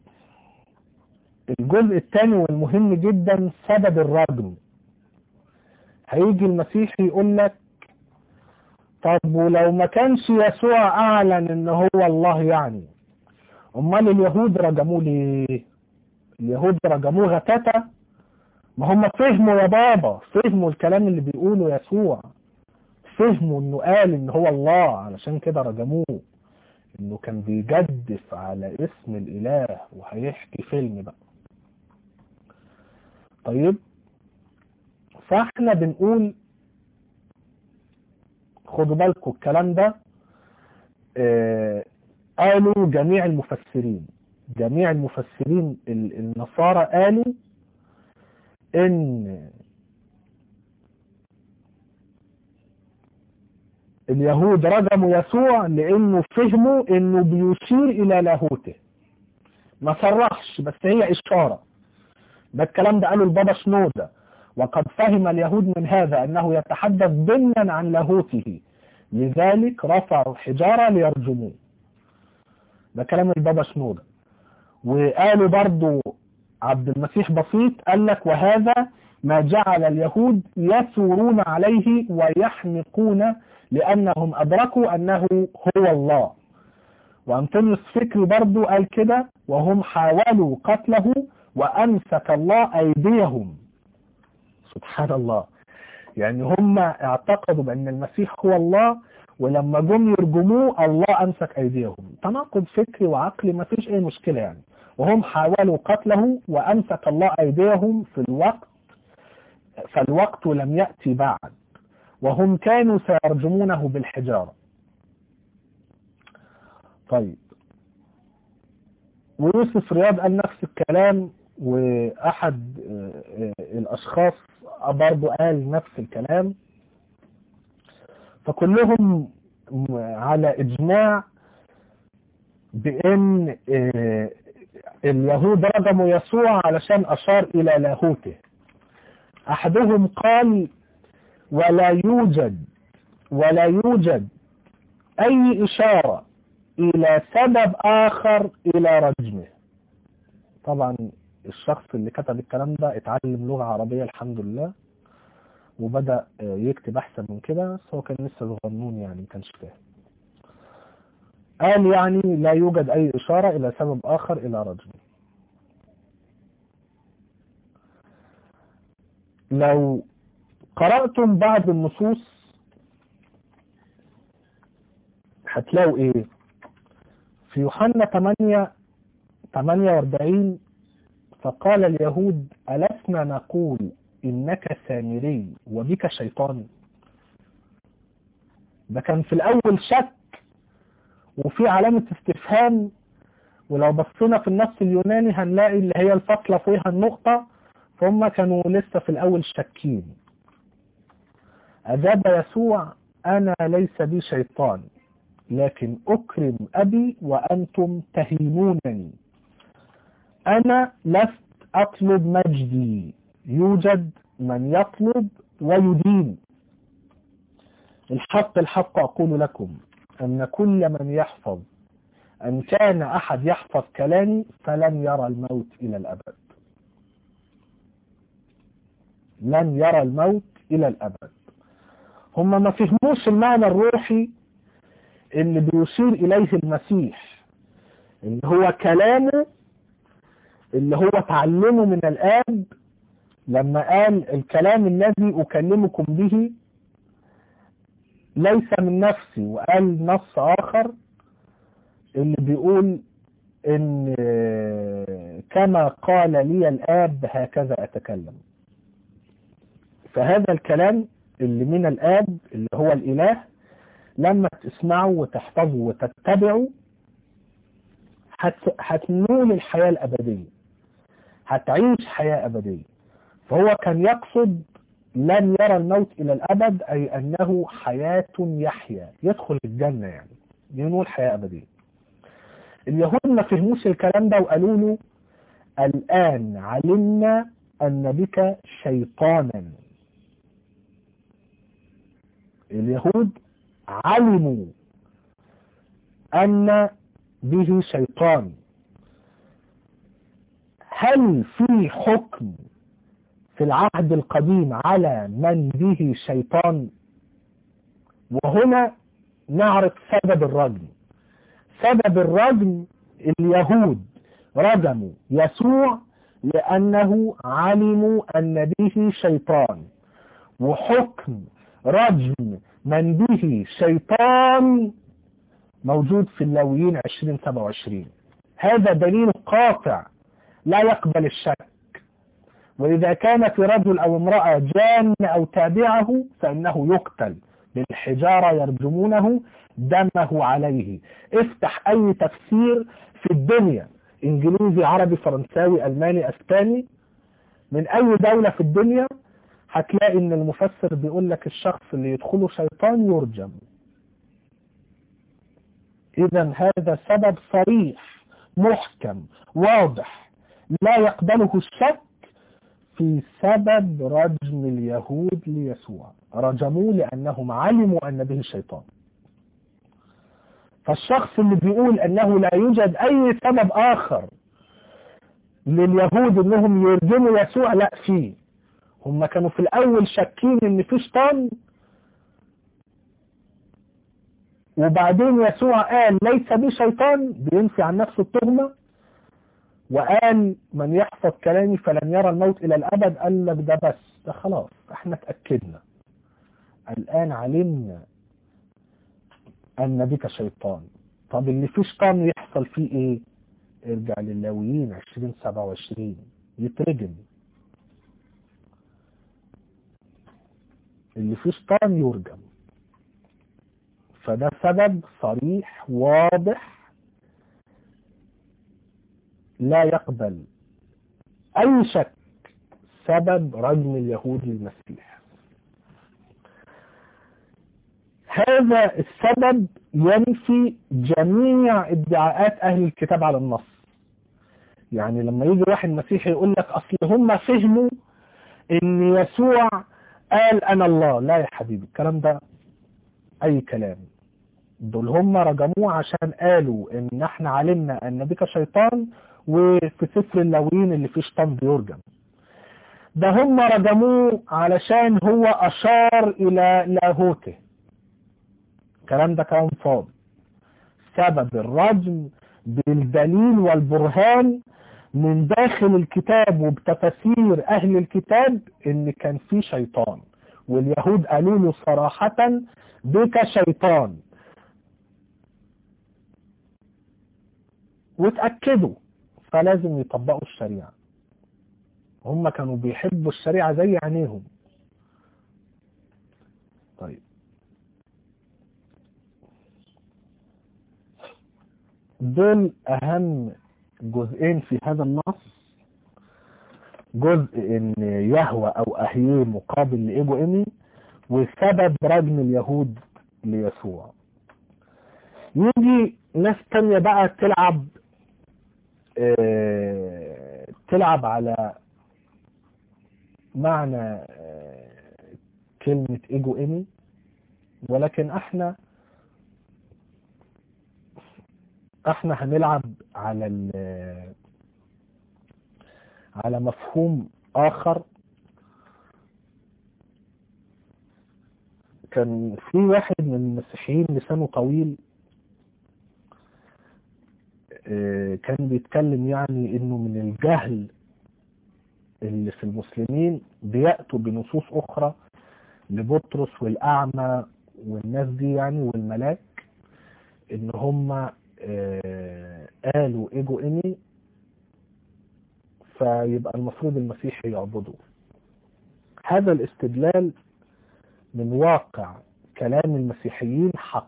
الجزء الثاني والمهم جدا سبب الرجم هيجي المسيح يقول لك طب ولو ما كانش يسوع اعلن ان هو الله يعني امال اليهود رجموه ليه اليهود رجموه غتاتا ما هم فهموا يا بابا فهموا الكلام اللي بيقوله يسوع فهموا انه قال ان هو الله علشان كده رجموه انه كان بيجدف على اسم الاله وهيحكي فيلم بقى طيب فاحنا بنقول خدوا بالكم الكلام ده آه قالوا جميع المفسرين جميع المفسرين النصارى قالوا ان اليهود رجموا يسوع لانه فهموا انه بيشير الى لاهوته ما صرحش بس هي اشاره ده الكلام ده قاله البابا شنودة وقد فهم اليهود من هذا انه يتحدث ضمنا عن لاهوته لذلك رفعوا حجارة ليرجموه ده كلام البابا شنودة وقالوا برضو عبد المسيح بسيط قال لك وهذا ما جعل اليهود يثورون عليه ويحنقون لأنهم أدركوا أنه هو الله وأنطونيوس فكري برضو قال كده وهم حاولوا قتله وأمسك الله أيديهم سبحان الله يعني هم اعتقدوا بأن المسيح هو الله ولما جم يرجموه الله أمسك أيديهم تناقض فكري وعقلي ما فيش أي مشكلة يعني وهم حاولوا قتله وأمسك الله أيديهم في الوقت فالوقت لم يأتي بعد وهم كانوا سيرجمونه بالحجارة طيب ويوسف رياض قال نفس الكلام وأحد الأشخاص برضه قال نفس الكلام فكلهم على إجماع بأن اليهود رجموا يسوع علشان أشار إلى لاهوته أحدهم قال ولا يوجد ولا يوجد أي إشارة إلى سبب آخر إلى رجمه طبعا الشخص اللي كتب الكلام ده اتعلم لغة عربية الحمد لله وبدأ يكتب أحسن من كده بس هو كان لسه صغنون يعني ما كانش فاهم قال يعني لا يوجد أي إشارة إلى سبب آخر إلى رجل لو قرأتم بعض النصوص هتلاقوا ايه في يوحنا 8 48 فقال اليهود ألسنا نقول إنك سامري وبك شيطان ده كان في الأول شك وفي علامة استفهام ولو بصينا في النص اليوناني هنلاقي اللي هي الفصلة فيها النقطة فهم كانوا لسه في الأول شاكين أجاب يسوع أنا ليس بي شيطان لكن أكرم أبي وأنتم تهينونني أنا لست أطلب مجدي يوجد من يطلب ويدين الحق الحق أقول لكم أن كل من يحفظ أن كان أحد يحفظ كلامي فلن يرى الموت إلى الأبد لن يرى الموت إلى الأبد هم ما فهموش المعنى الروحي اللي بيشير إليه المسيح اللي هو كلامه اللي هو تعلمه من الآب لما قال الكلام الذي أكلمكم به ليس من نفسي وقال نص آخر اللي بيقول إن كما قال لي الآب هكذا أتكلم فهذا الكلام اللي من الآب اللي هو الإله لما تسمعه وتحفظه وتتبعه هتنول الحياة الأبدية هتعيش حياة أبدية فهو كان يقصد لن يرى الموت إلى الأبد أي أنه حياة يحيا يدخل الجنة يعني ينول حياة أبدية اليهود ما فهموش الكلام ده وقالوا له الآن علمنا أن بك شيطانا اليهود علموا أن به شيطان هل في حكم في العهد القديم على من به شيطان وهنا نعرف سبب الرجم سبب الرجم اليهود رجموا يسوع لأنه علموا أن به شيطان وحكم رجم من به شيطان موجود في اللاويين 2027 هذا دليل قاطع لا يقبل الشك وإذا كان في رجل أو امرأة جان أو تابعه فإنه يقتل بالحجارة يرجمونه دمه عليه افتح أي تفسير في الدنيا إنجليزي عربي فرنساوي ألماني أسباني من أي دولة في الدنيا هتلاقي ان المفسر بيقول لك الشخص اللي يدخله شيطان يرجم اذا هذا سبب صريح محكم واضح لا يقبله الشك في سبب رجم اليهود ليسوع رجموه لأنهم علموا أن به الشيطان فالشخص اللي بيقول أنه لا يوجد أي سبب آخر لليهود أنهم يرجموا يسوع لا فيه هم كانوا في الأول شاكين أن في شيطان وبعدين يسوع قال ليس بي شيطان بينفي عن نفسه التهمة وقال من يحفظ كلامي فلن يرى الموت إلى الأبد قال لك ده بس ده خلاص احنا اتأكدنا الآن علمنا أن بك شيطان طب اللي فيه شيطان يحصل فيه ايه ارجع للاويين 2027 يترجم اللي فيه شيطان يرجم فده سبب صريح واضح لا يقبل أي شك سبب رجم اليهود للمسيح هذا السبب ينفي جميع ادعاءات أهل الكتاب على النص يعني لما يجي واحد مسيحي يقول لك أصل هم فهموا ان يسوع قال أنا الله لا يا حبيبي الكلام ده أي كلام دول هم رجموه عشان قالوا ان احنا علمنا ان بك شيطان وفي سفر اللاويين اللي فيه شيطان بيرجم ده هم رجموه علشان هو اشار الى لاهوته الكلام ده كلام فاضي بسبب الرجم بالدليل والبرهان من داخل الكتاب وبتفاسير أهل الكتاب إن كان في شيطان واليهود قالوا له صراحة بك شيطان وتأكدوا فلازم يطبقوا الشريعة هم كانوا بيحبوا الشريعة زي عينيهم طيب دول أهم جزئين في هذا النص جزء ان يهوى او اهيه مقابل لايجو ايمي وسبب رجم اليهود ليسوع يجي ناس تانية بقى تلعب اه تلعب على معنى اه كلمة ايجو ايمي ولكن احنا احنا هنلعب على على مفهوم اخر كان في واحد من المسيحيين لسانه طويل كان بيتكلم يعني انه من الجهل اللي في المسلمين بيأتوا بنصوص اخرى لبطرس والاعمى والناس دي يعني والملاك ان هم قالوا ايجو اني فيبقى المفروض المسيح يعبده هذا الاستدلال من واقع كلام المسيحيين حق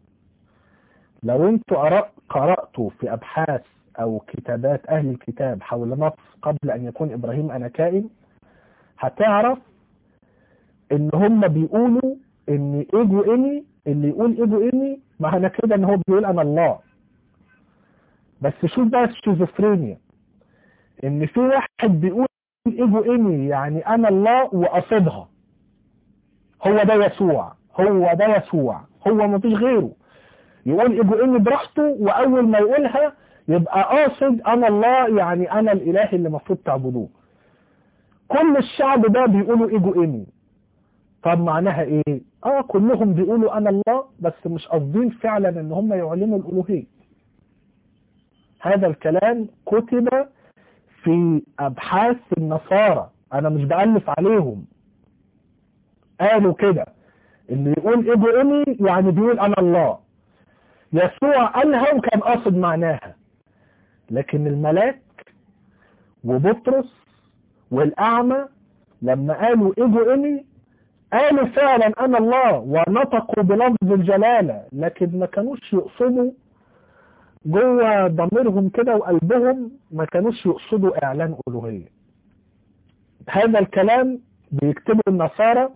لو انتوا قرأتوا في ابحاث او كتابات اهل الكتاب حول نص قبل ان يكون ابراهيم انا كائن هتعرف ان هم بيقولوا ان ايجو اني اللي يقول ايجو اني معنى كده ان هو بيقول انا الله بس شوف بقى الشيزوفرينيا ان في واحد بيقول ايجو اني يعني انا الله وقصدها هو ده يسوع هو ده يسوع هو مفيش غيره يقول ايجو اني براحته واول ما يقولها يبقى قاصد انا الله يعني انا الاله اللي المفروض تعبدوه كل الشعب ده بيقولوا ايجو اني طب معناها ايه اه كلهم بيقولوا انا الله بس مش قاصدين فعلا ان هم يعلنوا الالوهيه هذا الكلام كتب في ابحاث النصارى انا مش بألف عليهم قالوا كده اللي يقول ايجو اني يعني بيقول انا الله يسوع قالها وكان قاصد معناها لكن الملاك وبطرس والاعمى لما قالوا ايجو اني قالوا فعلا انا الله ونطقوا بلفظ الجلالة لكن ما كانوش يقصدوا جوه ضميرهم كده وقلبهم ما كانوش يقصدوا اعلان الوهية هذا الكلام بيكتبه النصارى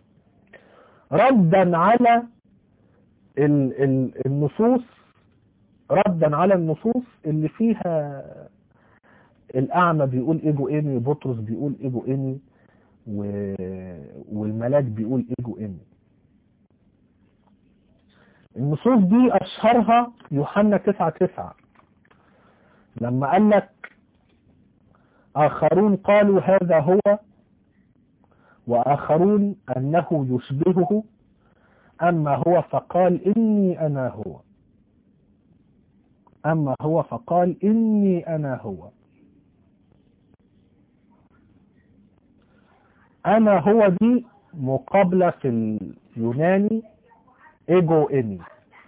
ردا على ال ال النصوص ردا على النصوص اللي فيها الاعمى بيقول ايجو اني بطرس بيقول ايجو اني و... والملاك بيقول ايجو اني النصوص دي اشهرها يوحنا تسعة تسعة لما قال لك اخرون قالوا هذا هو واخرون انه يشبهه اما هو فقال اني انا هو اما هو فقال اني انا هو انا هو دي مقابلة في اليوناني ايجو اني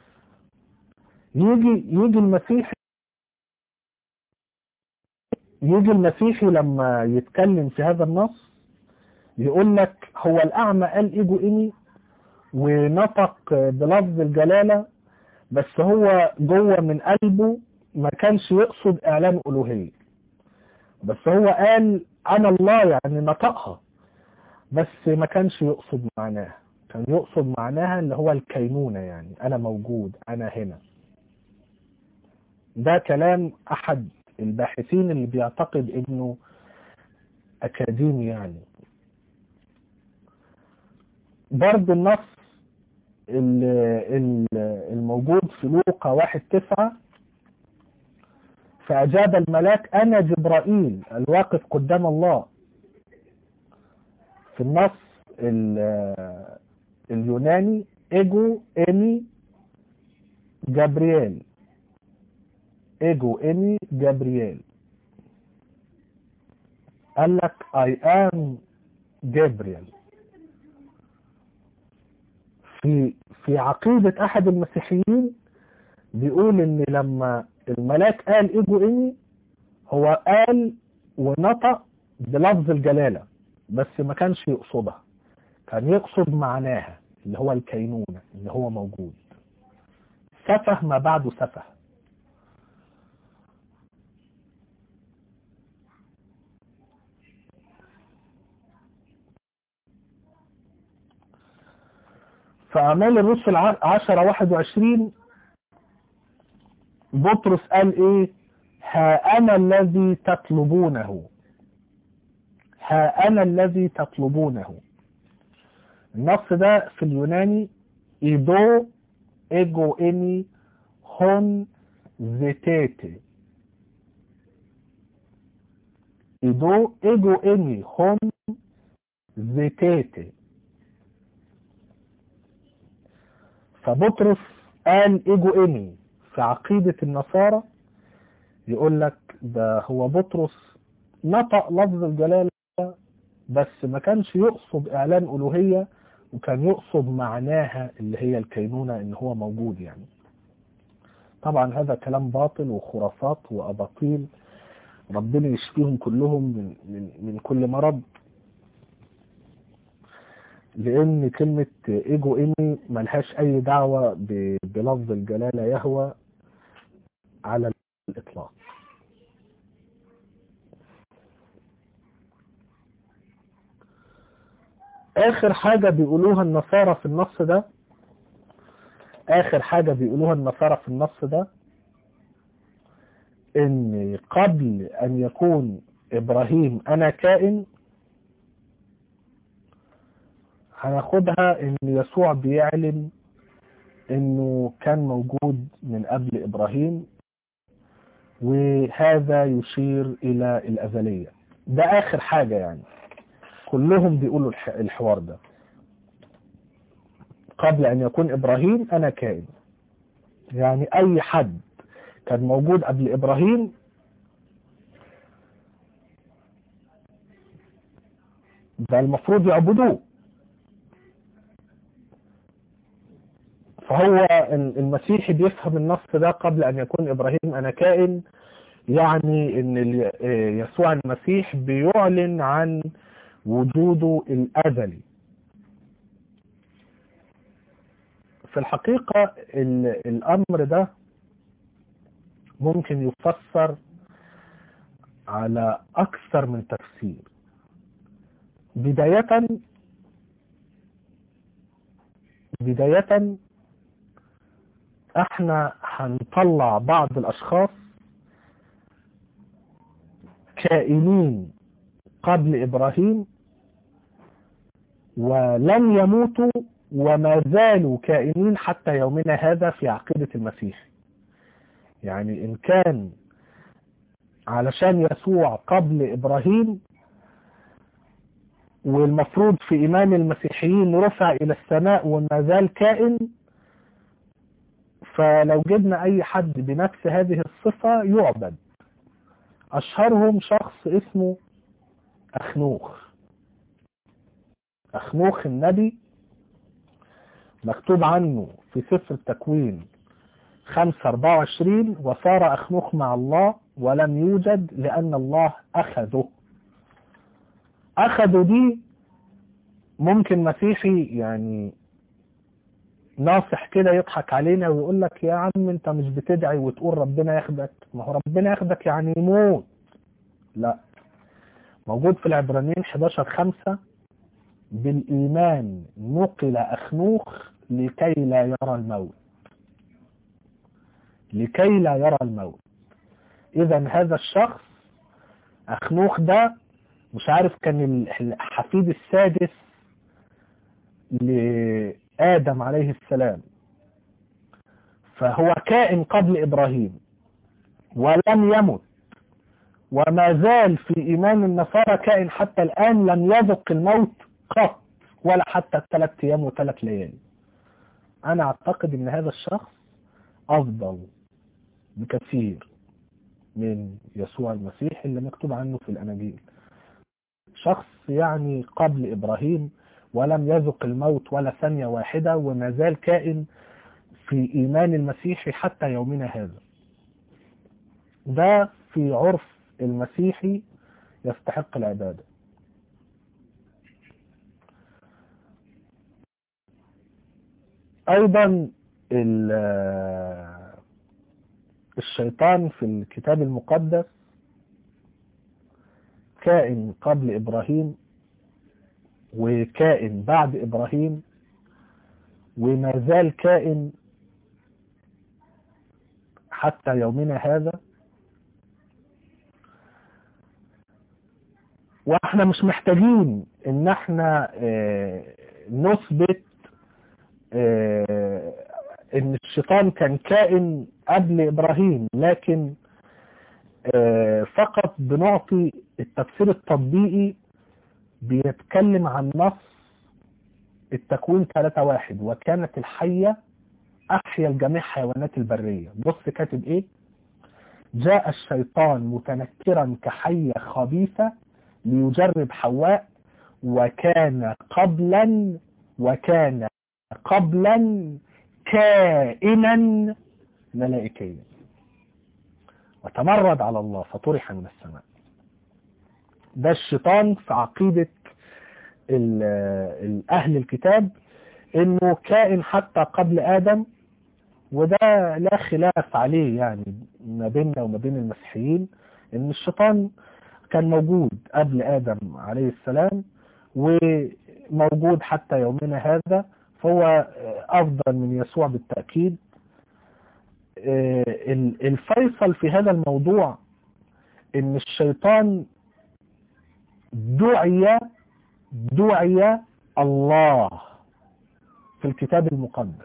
يجي يجي المسيحي يجي المسيحي لما يتكلم في هذا النص يقول لك هو الاعمى قال ايجو اني ونطق بلفظ الجلالة بس هو جوه من قلبه ما كانش يقصد اعلان الوهية بس هو قال انا الله يعني نطقها بس ما كانش يقصد معناها كان يقصد معناها اللي هو الكينونة يعني انا موجود انا هنا ده كلام احد الباحثين اللي بيعتقد انه اكاديمي يعني برضو النص الموجود في لوقا واحد تسعة فأجاب الملاك أنا جبرائيل الواقف قدام الله في النص اليوناني ايجو اني جابرييل ايجو اني جابرييل قال لك I am جابرييل في في عقيدة أحد المسيحيين بيقول إن لما الملاك قال إيجو إني هو قال ونطق بلفظ الجلالة بس ما كانش يقصدها كان يقصد معناها اللي هو الكينونة اللي هو موجود سفه ما بعده سفه فأعمال الرسل عشرة واحد وعشرين بطرس قال ايه ها انا الذي تطلبونه ها انا الذي تطلبونه النص ده في اليوناني ايدو ايجو اني هون زيتيتي ايدو ايجو اني هون زيتيتي فبطرس قال ايجو اني في عقيدة النصارى يقول لك ده هو بطرس نطق لفظ الجلالة بس ما كانش يقصد اعلان الوهية وكان يقصد معناها اللي هي الكينونة ان هو موجود يعني طبعا هذا كلام باطل وخرافات واباطيل ربنا يشفيهم كلهم من, من, من كل مرض لان كلمة ايجو اني ملهاش اي دعوة بلفظ الجلالة يهوى على الاطلاق اخر حاجة بيقولوها النصارى في النص ده اخر حاجة بيقولوها النصارى في النص ده ان قبل ان يكون ابراهيم انا كائن هناخدها ان يسوع بيعلن انه كان موجود من قبل ابراهيم وهذا يشير الى الازلية ده اخر حاجة يعني كلهم بيقولوا الحوار ده قبل ان يكون ابراهيم انا كائن يعني اي حد كان موجود قبل ابراهيم ده المفروض يعبدوه فهو المسيحي بيفهم النص ده قبل ان يكون ابراهيم انا كائن يعني ان يسوع المسيح بيعلن عن وجوده الازلي في الحقيقة الامر ده ممكن يفسر على اكثر من تفسير بداية بداية احنا هنطلع بعض الاشخاص كائنين قبل ابراهيم ولم يموتوا وما زالوا كائنين حتى يومنا هذا في عقيدة المسيح يعني ان كان علشان يسوع قبل ابراهيم والمفروض في ايمان المسيحيين رفع الى السماء وما زال كائن فلو جبنا اي حد بنفس هذه الصفة يعبد اشهرهم شخص اسمه اخنوخ اخنوخ النبي مكتوب عنه في سفر التكوين 524 وصار اخنوخ مع الله ولم يوجد لان الله اخذه اخذوا دي ممكن مسيحي يعني ناصح كده يضحك علينا ويقول لك يا عم انت مش بتدعي وتقول ربنا ياخدك ما هو ربنا ياخدك يعني يموت لا موجود في العبرانيين 11 5 بالإيمان نقل أخنوخ لكي لا يرى الموت لكي لا يرى الموت إذا هذا الشخص أخنوخ ده مش عارف كان الحفيد السادس لآدم عليه السلام فهو كائن قبل إبراهيم ولم يمت وما زال في إيمان النصارى كائن حتى الآن لم يذق الموت قط ولا حتى ثلاث أيام وثلاث ليالي أنا أعتقد أن هذا الشخص أفضل بكثير من يسوع المسيح اللي مكتوب عنه في الأناجيل شخص يعني قبل إبراهيم ولم يذق الموت ولا ثانية واحدة وما زال كائن في إيمان المسيحي حتى يومنا هذا ده في عرف المسيحي يستحق العبادة أيضا الشيطان في الكتاب المقدس كائن قبل إبراهيم وكائن بعد إبراهيم وما زال كائن حتى يومنا هذا واحنا مش محتاجين ان احنا نثبت ان الشيطان كان كائن قبل ابراهيم لكن فقط بنعطي التفسير التطبيقي بيتكلم عن نص التكوين 3 واحد وكانت الحية أحيا الجميع حيوانات البرية بص كاتب إيه جاء الشيطان متنكرا كحية خبيثة ليجرب حواء وكان قبلا وكان قبلا كائنا ملائكيا وتمرد على الله فطرح من السماء ده الشيطان في عقيدة أهل الكتاب انه كائن حتى قبل ادم وده لا خلاف عليه يعني ما بيننا وما بين المسيحيين ان الشيطان كان موجود قبل ادم عليه السلام وموجود حتى يومنا هذا فهو افضل من يسوع بالتأكيد الفيصل في هذا الموضوع ان الشيطان دعي دعي الله في الكتاب المقدس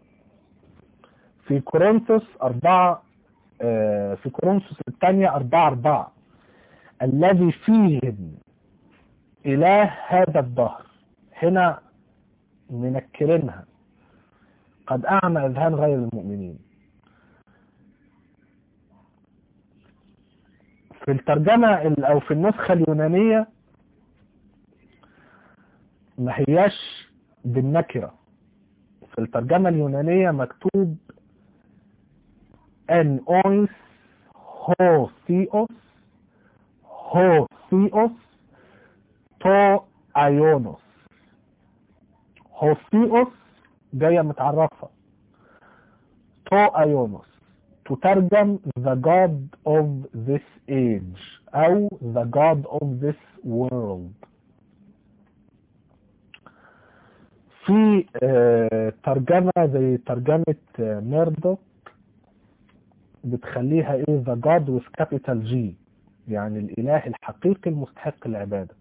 في كورنثوس أربعة في كورنثوس الثانية أربعة أربعة الذي فيهم إله هذا الدهر هنا منكرينها قد أعمى أذهان غير المؤمنين في الترجمة أو في النسخة اليونانية ما هياش بالنكرة في الترجمة اليونانية مكتوب ان اويس هو ثيوس هو ثيوس تو ايونوس هو ثيوس جاية متعرفة تو ايونوس تترجم the god of this age او the god of this world في ترجمة زي ترجمة ميردوك بتخليها ايه the God with capital G يعني الاله الحقيقي المستحق العبادة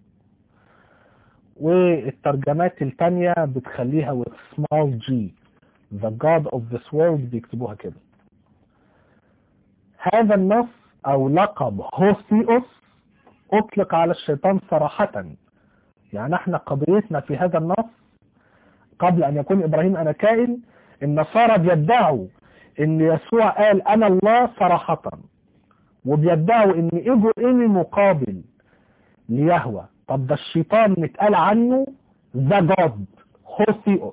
والترجمات التانية بتخليها with small g the God of this world بيكتبوها كده هذا النص او لقب هوثيوس اطلق على الشيطان صراحة يعني احنا قضيتنا في هذا النص قبل ان يكون ابراهيم انا كائن النصارى بيدعوا ان يسوع قال انا الله صراحة وبيدعوا ان ايجو اني مقابل ليهوى طب ده الشيطان متقال عنه ذا جاد هوثيوس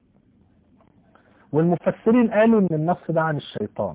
والمفسرين قالوا ان النص ده عن الشيطان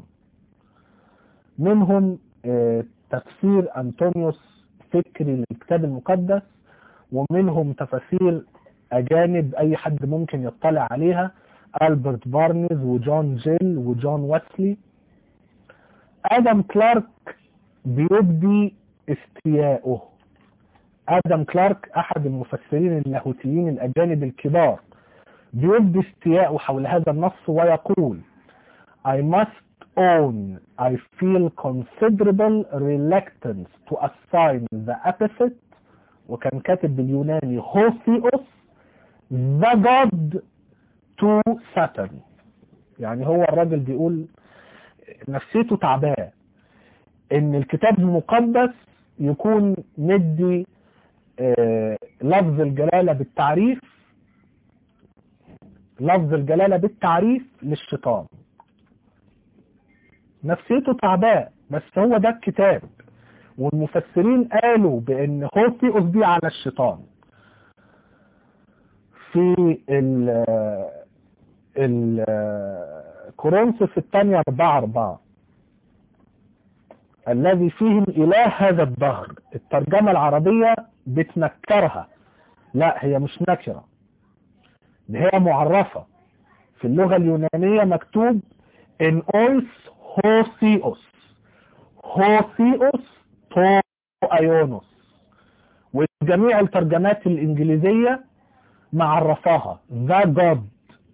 منهم تفسير انطونيوس فكري للكتاب المقدس ومنهم تفاسير اجانب اي حد ممكن يطلع عليها ألبرت بارنز وجون جيل وجون ويسلي آدم كلارك بيبدي استياءه آدم كلارك أحد المفسرين اللاهوتيين الأجانب الكبار بيبدي استياءه حول هذا النص ويقول I must own I feel considerable reluctance to assign the epithet وكان كاتب باليوناني هوثيوس the god to Saturn يعني هو الراجل بيقول نفسيته تعباه ان الكتاب المقدس يكون مدي آه لفظ الجلالة بالتعريف لفظ الجلالة بالتعريف للشيطان نفسيته تعباء بس هو ده الكتاب والمفسرين قالوا بان هوثيوس دي على الشيطان في ال ال كورنثوس الثانية 4 4 الذي فيهم إله هذا الدهر الترجمة العربية بتنكرها لا هي مش نكرة دي هي معرفة في اللغة اليونانية مكتوب ان اويس هوثيوس هوثيوس تو ايونوس وجميع الترجمات الانجليزية معرفاها ذا جاد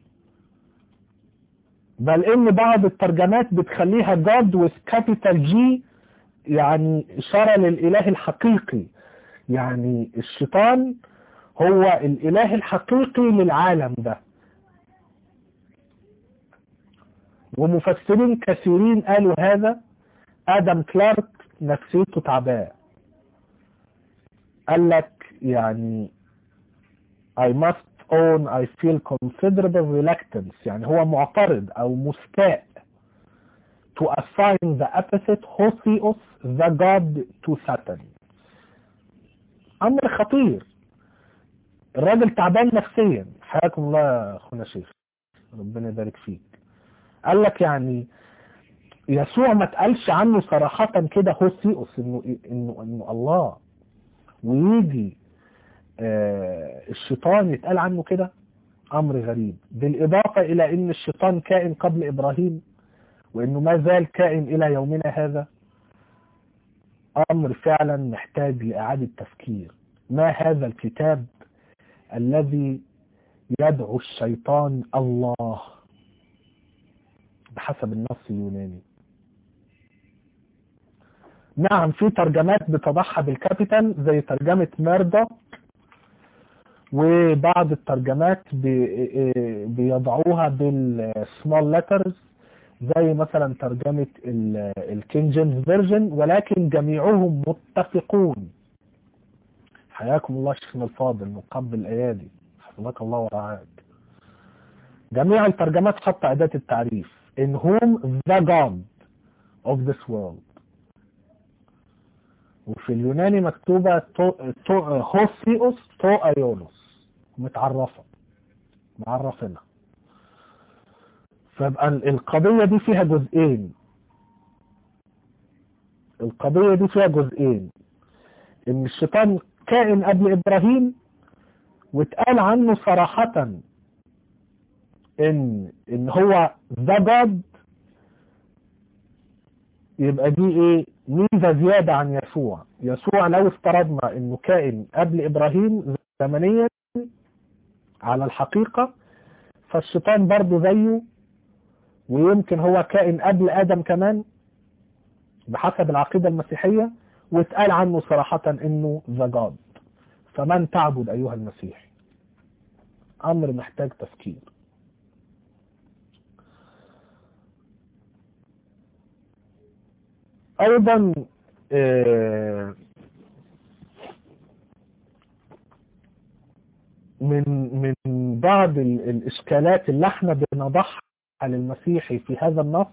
بل ان بعض الترجمات بتخليها جاد with capital G يعني اشارة للاله الحقيقي يعني الشيطان هو الاله الحقيقي للعالم ده ومفسرين كثيرين قالوا هذا ادم كلارك نفسيته تعبان قال لك يعني I must own I feel considerable reluctance يعني هو معترض او مستاء to assign the epithet Hotheos the god to Satan امر خطير الراجل تعبان نفسيا حياكم الله يا اخونا شيخ ربنا يبارك فيك قال لك يعني يسوع ما اتقالش عنه صراحة كده هوثيوس انه انه انه الله ويجي آه الشيطان يتقال عنه كده امر غريب بالاضافة الى ان الشيطان كائن قبل ابراهيم وانه ما زال كائن الى يومنا هذا امر فعلا محتاج لاعادة تفكير ما هذا الكتاب الذي يدعو الشيطان الله بحسب النص اليوناني نعم في ترجمات بتضحى بالكابيتال زي ترجمة ميردا وبعض الترجمات بيضعوها بالسمول لترز زي مثلا ترجمة الكين جيمس فيرجن ولكن جميعهم متفقون حياكم الله شيخنا الفاضل مقبل الايادي حفظك الله ورعاك جميع الترجمات حط اداة التعريف in whom the God of this world وفي اليوناني مكتوبة تو تو هوثيوس تو ايونوس متعرفة معرفنا فيبقى القضية دي فيها جزئين القضية دي فيها جزئين ان الشيطان كائن قبل ابراهيم واتقال عنه صراحة ان ان هو ذا جاد يبقى دي ايه ميزة زيادة عن يسوع يسوع لو افترضنا انه كائن قبل ابراهيم زمنيا على الحقيقة فالشيطان برضه زيه ويمكن هو كائن قبل ادم كمان بحسب العقيدة المسيحية واتقال عنه صراحة انه ذا جاد فمن تعبد ايها المسيح امر محتاج تفكير ايضا من من بعض الاشكالات اللي احنا بنضعها للمسيحي في هذا النص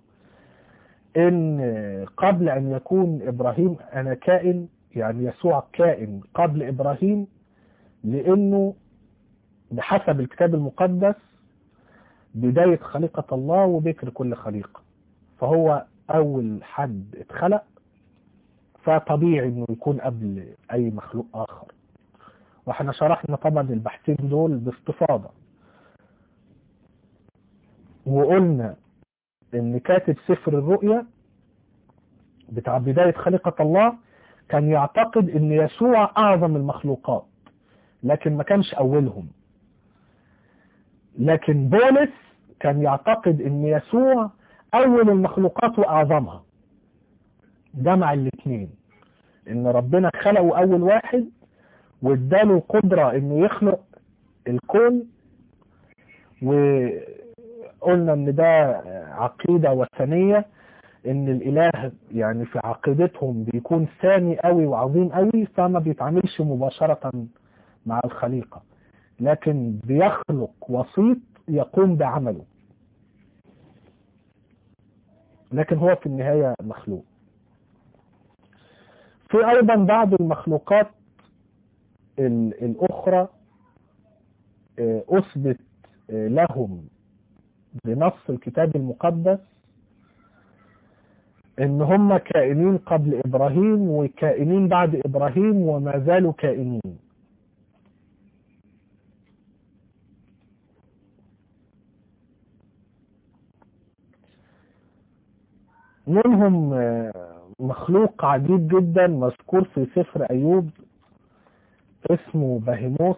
ان قبل ان يكون ابراهيم انا كائن يعني يسوع كائن قبل ابراهيم لانه بحسب الكتاب المقدس بداية خليقة الله وبكر كل خليقة فهو اول حد اتخلق فطبيعي انه يكون قبل اي مخلوق اخر واحنا شرحنا طبعا البحثين دول باستفاضة وقلنا ان كاتب سفر الرؤيا بتاع بداية خليقة الله كان يعتقد ان يسوع اعظم المخلوقات لكن ما كانش اولهم لكن بولس كان يعتقد ان يسوع اول المخلوقات واعظمها جمع الاثنين ان ربنا خلقه اول واحد واداله قدرة انه يخلق الكون وقلنا ان ده عقيدة وثنية ان الاله يعني في عقيدتهم بيكون ثاني قوي وعظيم قوي فما بيتعاملش مباشرة مع الخليقة لكن بيخلق وسيط يقوم بعمله لكن هو في النهاية مخلوق في أيضا بعض المخلوقات الأخرى أثبت لهم بنص الكتاب المقدس ان هم كائنين قبل ابراهيم وكائنين بعد ابراهيم وما زالوا كائنين منهم مخلوق عجيب جدا مذكور في سفر ايوب اسمه بهيموس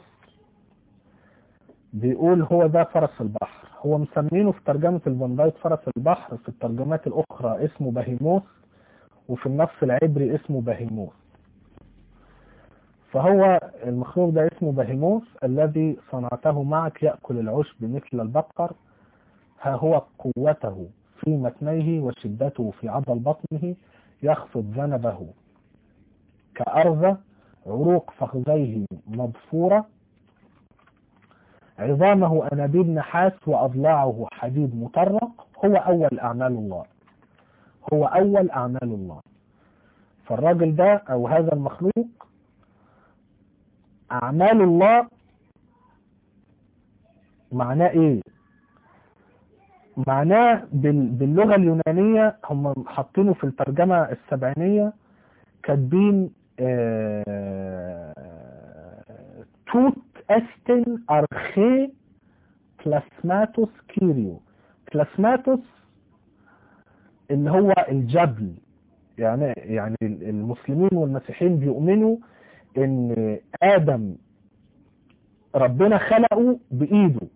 بيقول هو ده فرس البحر هو مسمينه في ترجمة البندايت فرس البحر في الترجمات الأخرى اسمه بهيموس وفي النص العبري اسمه بهيموس فهو المخلوق ده اسمه بهيموس الذي صنعته معك يأكل العشب مثل البقر ها هو قوته في متنيه وشدته في عضل بطنه يخفض ذنبه كأرض عروق فخذيه مضفورة عظامه أنابيب نحاس وأضلاعه حديد مطرق هو أول أعمال الله هو أول أعمال الله فالراجل ده أو هذا المخلوق أعمال الله معناه إيه؟ معناه باللغة اليونانية هم حاطينه في الترجمة السبعينية كاتبين توت استن ارخي كلاسماتوس كيريو كلاسماتوس اللي هو الجبل يعني يعني المسلمين والمسيحيين بيؤمنوا ان ادم ربنا خلقه بايده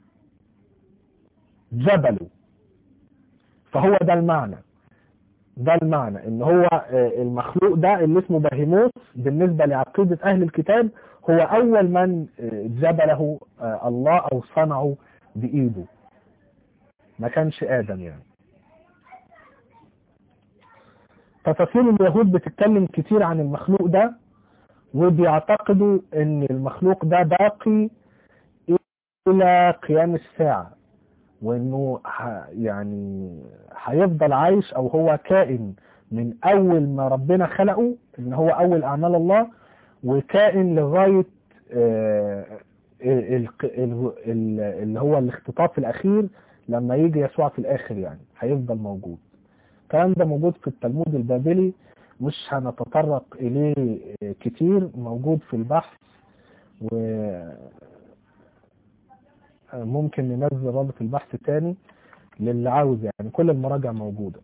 جبله فهو ده المعنى ده المعنى ان هو المخلوق ده اللي اسمه بهيموس بالنسبة لعقيدة اهل الكتاب هو اول من جبله الله او صنعه بايده ما كانش ادم يعني تفاصيل اليهود بتتكلم كتير عن المخلوق ده وبيعتقدوا ان المخلوق ده باقي الى قيام الساعة وانه يعني هيفضل عايش او هو كائن من اول ما ربنا خلقه ان هو اول اعمال الله وكائن لغاية اللي هو الاختطاف الاخير لما يجي يسوع في الاخر يعني هيفضل موجود الكلام ده موجود في التلمود البابلي مش هنتطرق اليه كتير موجود في البحث و ممكن ننزل رابط البحث تاني للي عاوز يعني كل المراجع موجودة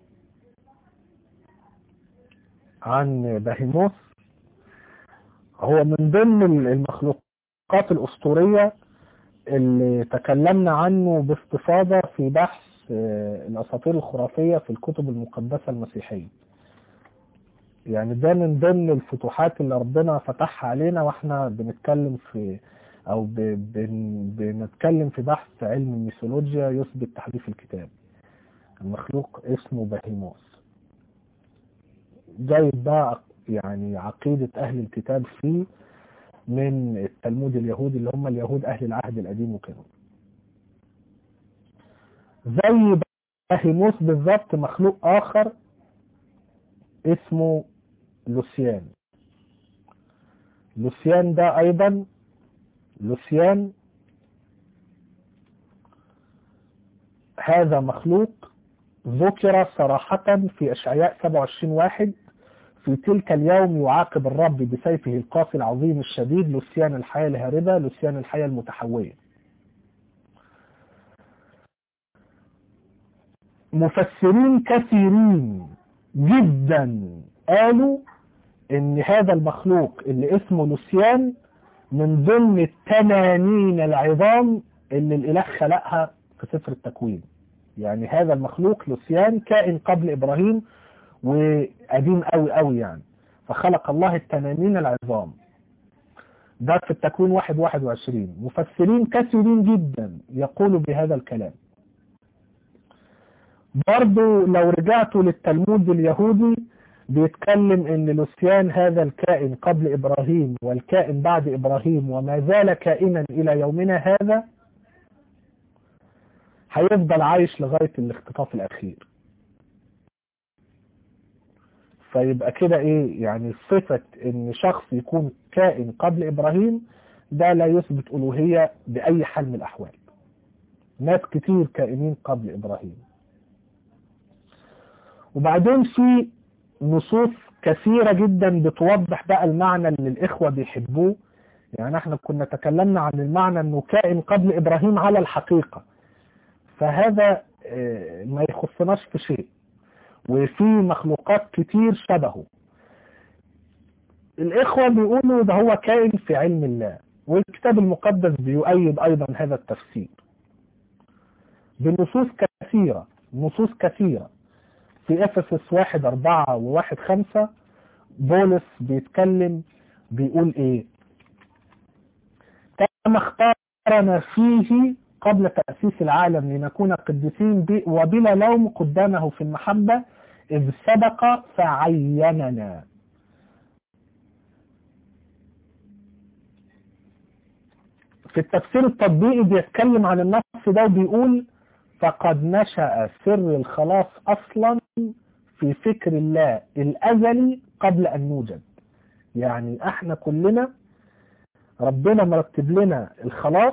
عن بهيموس هو من ضمن المخلوقات الأسطورية اللي تكلمنا عنه باستفاضة في بحث الأساطير الخرافية في الكتب المقدسة المسيحية يعني ده من ضمن الفتوحات اللي ربنا فتحها علينا واحنا بنتكلم في او بن بنتكلم في بحث علم الميثولوجيا يثبت تحريف الكتاب المخلوق اسمه بهيموس جايب بقى يعني عقيدة اهل الكتاب فيه من التلمود اليهودي اللي هم اليهود اهل العهد القديم وكده زي بهيموس بالظبط مخلوق اخر اسمه لوسيان لوسيان ده ايضا لوسيان هذا مخلوق ذكر صراحة في أشعياء 27 واحد في تلك اليوم يعاقب الرب بسيفه القاسي العظيم الشديد لوسيان الحياة الهاربة لوسيان الحياة المتحوية مفسرين كثيرين جدا قالوا ان هذا المخلوق اللي اسمه لوسيان من ضمن التنانين العظام اللي الاله خلقها في سفر التكوين يعني هذا المخلوق لوسيان كائن قبل ابراهيم وقديم قوي قوي يعني فخلق الله التنانين العظام ده في التكوين واحد واحد وعشرين مفسرين كثيرين جدا يقولوا بهذا الكلام برضو لو رجعتوا للتلمود اليهودي بيتكلم ان لوسيان هذا الكائن قبل ابراهيم والكائن بعد ابراهيم وما زال كائنا الى يومنا هذا هيفضل عايش لغاية الاختطاف الاخير فيبقى كده ايه يعني صفة ان شخص يكون كائن قبل ابراهيم ده لا يثبت الوهية باي حال من الاحوال ناس كتير كائنين قبل ابراهيم وبعدين في نصوص كثيرة جدا بتوضح بقى المعنى اللي الاخوة بيحبوه يعني احنا كنا تكلمنا عن المعنى انه كائن قبل ابراهيم على الحقيقة فهذا ما يخصناش في شيء وفي مخلوقات كتير شبهه الاخوة بيقولوا ده هو كائن في علم الله والكتاب المقدس بيؤيد ايضا هذا التفسير بنصوص كثيرة نصوص كثيرة في افسس واحد اربعة وواحد خمسة بولس بيتكلم بيقول ايه كما اختارنا فيه قبل تأسيس العالم لنكون قديسين وبلا لوم قدامه في المحبة إذ سبق فعيننا في التفسير التطبيقي بيتكلم عن النص ده وبيقول فقد نشأ سر الخلاص أصلا في فكر الله الأزلي قبل أن نوجد يعني احنا كلنا ربنا مرتب لنا الخلاص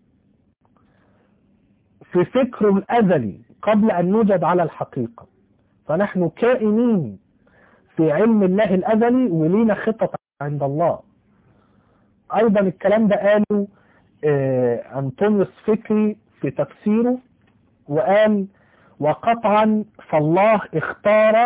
في فكره الأزلي قبل أن نوجد على الحقيقة فنحن كائنين في علم الله الأزلي ولينا خطط عند الله أيضا الكلام ده قاله آه أنطونيوس فكري في تفسيره وقال وقطعا فالله اختار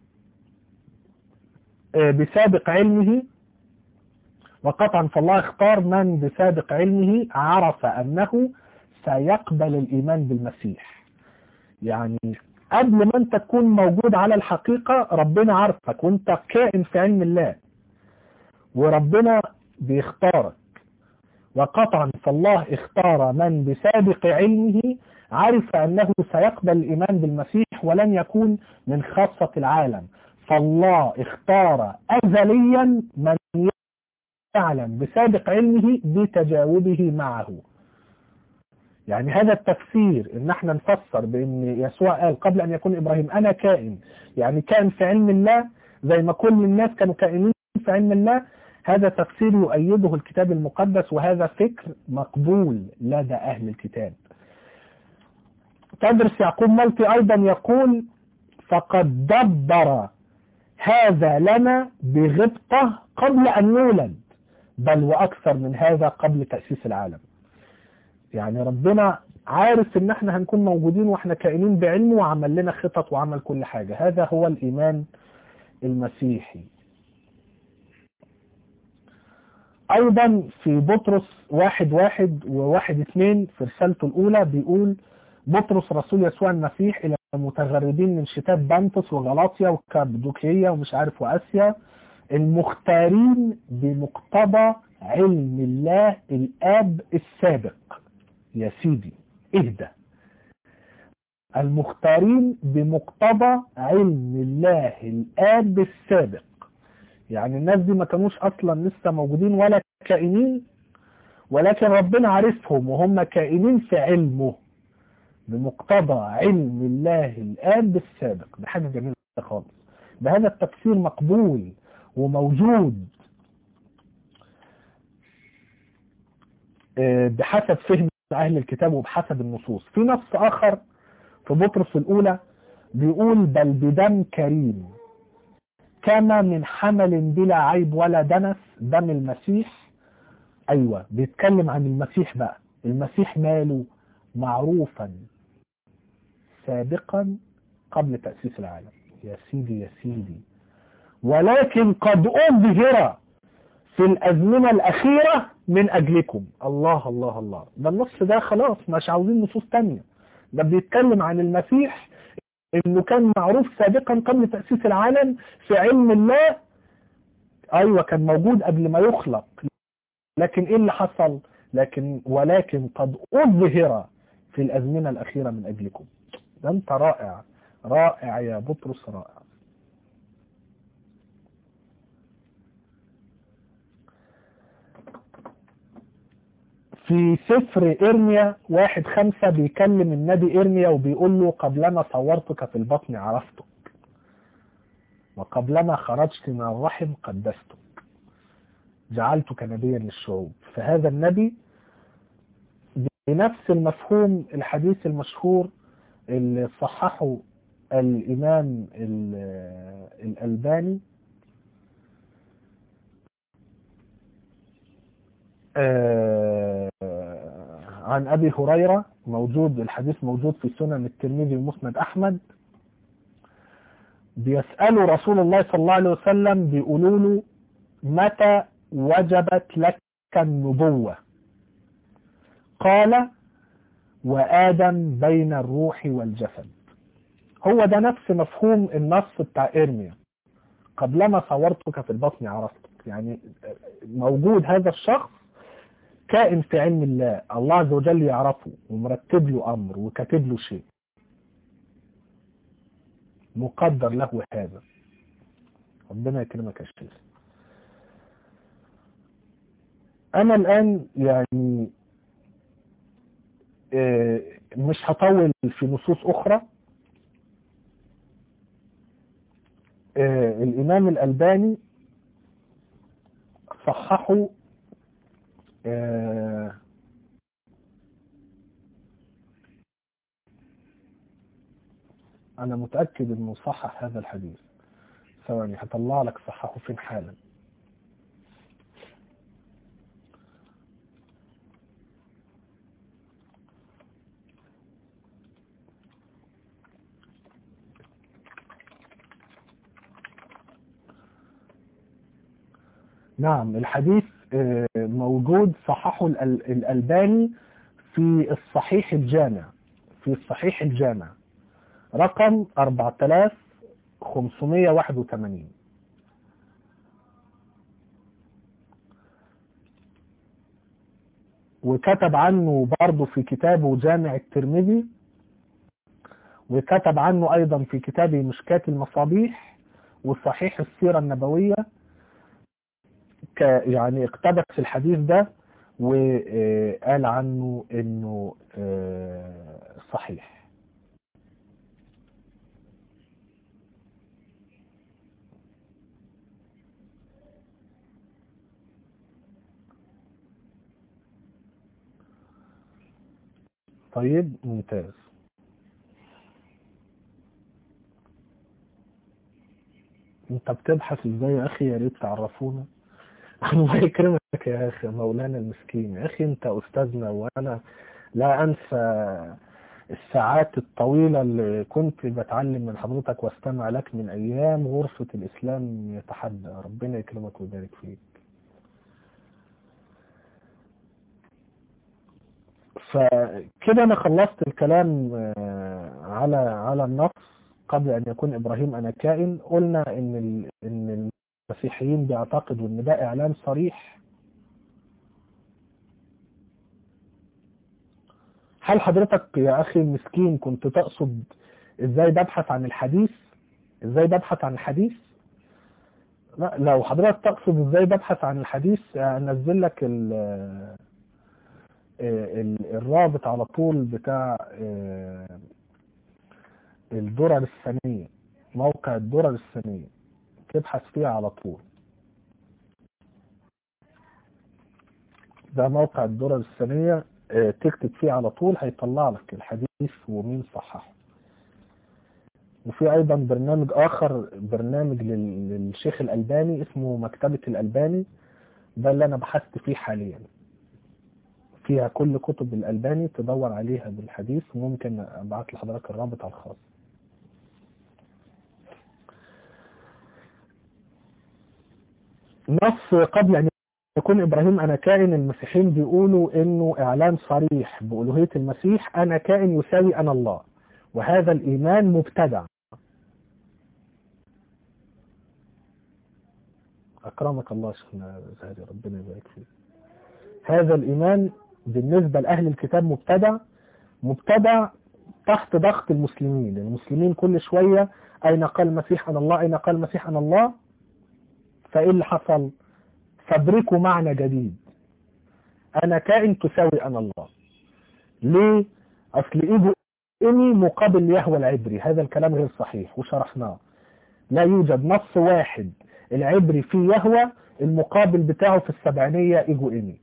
آه بسابق علمه وقطعا فالله اختار من بسابق علمه عرف أنه سيقبل الإيمان بالمسيح يعني قبل ما انت تكون موجود على الحقيقة ربنا عارفك وانت كائن في علم الله وربنا بيختارك وقطعا فالله اختار من بسابق علمه عرف أنه سيقبل الإيمان بالمسيح ولن يكون من خاصة العالم فالله اختار أزليا من يعلم بسابق علمه بتجاوبه معه يعني هذا التفسير ان احنا نفسر بان يسوع قال قبل ان يكون ابراهيم انا كائن يعني كائن في علم الله زي ما كل الناس كانوا كائنين في علم الله هذا تفسير يؤيده الكتاب المقدس وهذا فكر مقبول لدى اهل الكتاب تدرس يعقوب ملطي ايضا يقول فقد دبر هذا لنا بغبطة قبل ان نولد بل واكثر من هذا قبل تأسيس العالم يعني ربنا عارف ان احنا هنكون موجودين واحنا كائنين بعلمه وعمل لنا خطط وعمل كل حاجة هذا هو الايمان المسيحي ايضا في بطرس واحد واحد وواحد اثنين في رسالته الاولى بيقول بطرس رسول يسوع المسيح الى المتغربين من شتات بانتس وغلاطيا وكابدوكية ومش عارف واسيا المختارين بمقتضى علم الله الاب السابق يا سيدي اهدى المختارين بمقتضى علم الله الآب السابق يعني الناس دي ما كانوش أصلا لسه موجودين ولا كائنين ولكن ربنا عارفهم وهم كائنين في علمه بمقتضى علم الله الآب السابق دي حاجة جميلة خالص بهذا التفسير مقبول وموجود بحسب فهم أهل الكتاب وبحسب النصوص في نص آخر في بطرس الأولى بيقول بل بدم كريم كما من حمل بلا عيب ولا دنس دم المسيح أيوة بيتكلم عن المسيح بقى المسيح ماله معروفا سابقا قبل تأسيس العالم يا سيدي يا سيدي ولكن قد أظهر في الأزمنة الأخيرة من أجلكم الله الله الله ده النص ده خلاص مش عاوزين نصوص تانية ده بيتكلم عن المسيح انه كان معروف سابقا قبل تأسيس العالم في علم الله ايوه كان موجود قبل ما يخلق لكن ايه اللي حصل لكن ولكن قد اظهر في الازمنة الاخيرة من اجلكم ده انت رائع رائع يا بطرس رائع في سفر إرميا واحد خمسة بيكلم النبي إرميا وبيقول له قبل أنا صورتك في البطن عرفتك وقبلما خرجت من الرحم قدستك جعلتك نبيا للشعوب فهذا النبي بنفس المفهوم الحديث المشهور اللي صححه الإمام الألباني عن أبي هريرة موجود الحديث موجود في سنن الترمذي ومسند أحمد بيسألوا رسول الله صلى الله عليه وسلم بيقولوا له متى وجبت لك النبوة قال وآدم بين الروح والجسد هو ده نفس مفهوم النص بتاع إرميا قبلما صورتك في البطن عرفتك يعني موجود هذا الشخص كائن في علم الله الله عز وجل يعرفه ومرتب له أمر وكاتب له شيء مقدر له هذا ربنا يكرمك يا شيخ أنا الآن يعني مش هطول في نصوص أخرى الإمام الألباني صححوا أنا متأكد إنه صحح هذا الحديث ثواني هطلع لك صححه فين حالا نعم الحديث موجود صححه الألباني في الصحيح الجامع في الصحيح الجامع رقم 4581 وكتب عنه برضه في كتابه جامع الترمذي وكتب عنه أيضا في كتابه مشكاة المصابيح وصحيح السيرة النبوية يعني اقتبس الحديث ده وقال عنه انه صحيح طيب ممتاز انت بتبحث ازاي يا اخي يا ريت تعرفونا الله يكرمك يا اخي مولانا المسكين يا اخي انت استاذنا وانا لا انسى الساعات الطويلة اللي كنت بتعلم من حضرتك واستمع لك من ايام غرفة الاسلام يتحدى ربنا يكرمك ويبارك فيك فكده انا خلصت الكلام على على النص قبل ان يكون ابراهيم انا كائن قلنا ان ان المسيحيين بيعتقدوا ان ده اعلان صريح هل حضرتك يا اخي المسكين كنت تقصد ازاي ببحث عن الحديث ازاي ببحث عن الحديث لا لو حضرتك تقصد ازاي ببحث عن الحديث انزل لك ال الرابط على طول بتاع الدرر الثانية موقع الدرر الثانية تبحث فيها على طول ده موقع الدرر الثانية تكتب فيه على طول هيطلع لك الحديث ومين صححه وفي ايضا برنامج اخر برنامج للشيخ الالباني اسمه مكتبة الالباني ده اللي انا بحثت فيه حاليا فيها كل كتب الالباني تدور عليها بالحديث وممكن ابعت لحضرتك الرابط على الخاص نص قبل ان يكون ابراهيم انا كائن المسيحيين بيقولوا انه اعلان صريح بالوهية المسيح انا كائن يساوي انا الله وهذا الايمان مبتدع اكرمك الله شيخنا زهري ربنا يبارك فيك هذا الايمان بالنسبة لاهل الكتاب مبتدع مبتدع تحت ضغط المسلمين المسلمين كل شوية اين قال المسيح انا الله اين قال المسيح انا الله فايه اللي حصل فبركوا معنى جديد انا كائن تساوي انا الله ليه اصل ايده اني مقابل يهوى العبري هذا الكلام غير صحيح وشرحناه لا يوجد نص واحد العبري فيه يهوى المقابل بتاعه في السبعينية ايجو ايمي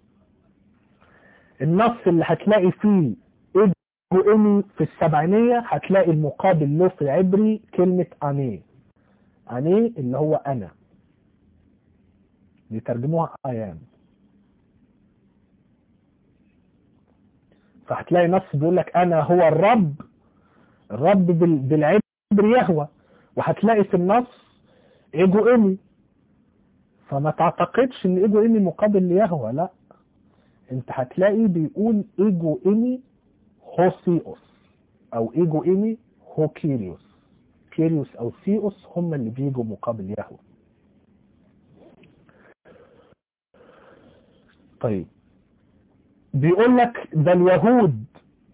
النص اللي هتلاقي فيه ايجو ايمي في السبعينية هتلاقي المقابل له في العبري كلمة اني اني اللي هو انا بيترجموها ايام فهتلاقي نص بيقول لك انا هو الرب الرب بال- بالعبري يهوى وهتلاقي في النص ايجو ايمي فما تعتقدش ان ايجو ايمي مقابل ليهوى لا انت هتلاقي بيقول ايجو ايمي هوسيوس او ايجو ايمي هو كيريوس كيريوس او ثيوس هم اللي بيجوا مقابل يهوى طيب بيقول لك ده اليهود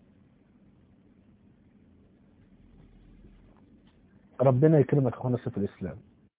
ربنا يكرمك يا اخوانا في الاسلام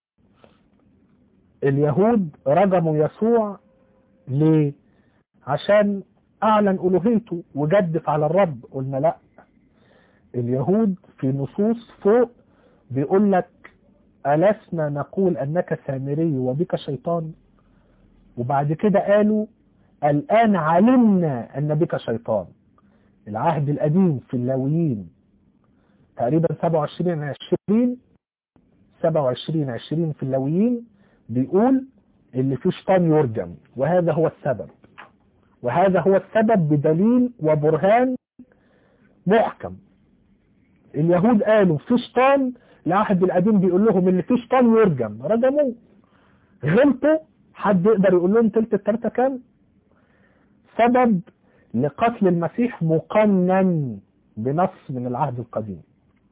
اليهود رجموا يسوع ليه عشان اعلن الوهيته وجدف على الرب قلنا لا اليهود في نصوص فوق بيقول لك ألسنا نقول أنك سامري وبك شيطان وبعد كده قالوا الآن علمنا أن بك شيطان العهد القديم في اللاويين تقريبا 27 20 27 20 في اللاويين بيقول اللي فيه شيطان يرجم وهذا هو السبب وهذا هو السبب بدليل وبرهان محكم اليهود قالوا في شيطان العهد القديم بيقول لهم اللي فيه شيطان يرجم رجموه غلطوا حد يقدر يقول لهم تلت التالتة كام سبب لقتل المسيح مقنن بنص من العهد القديم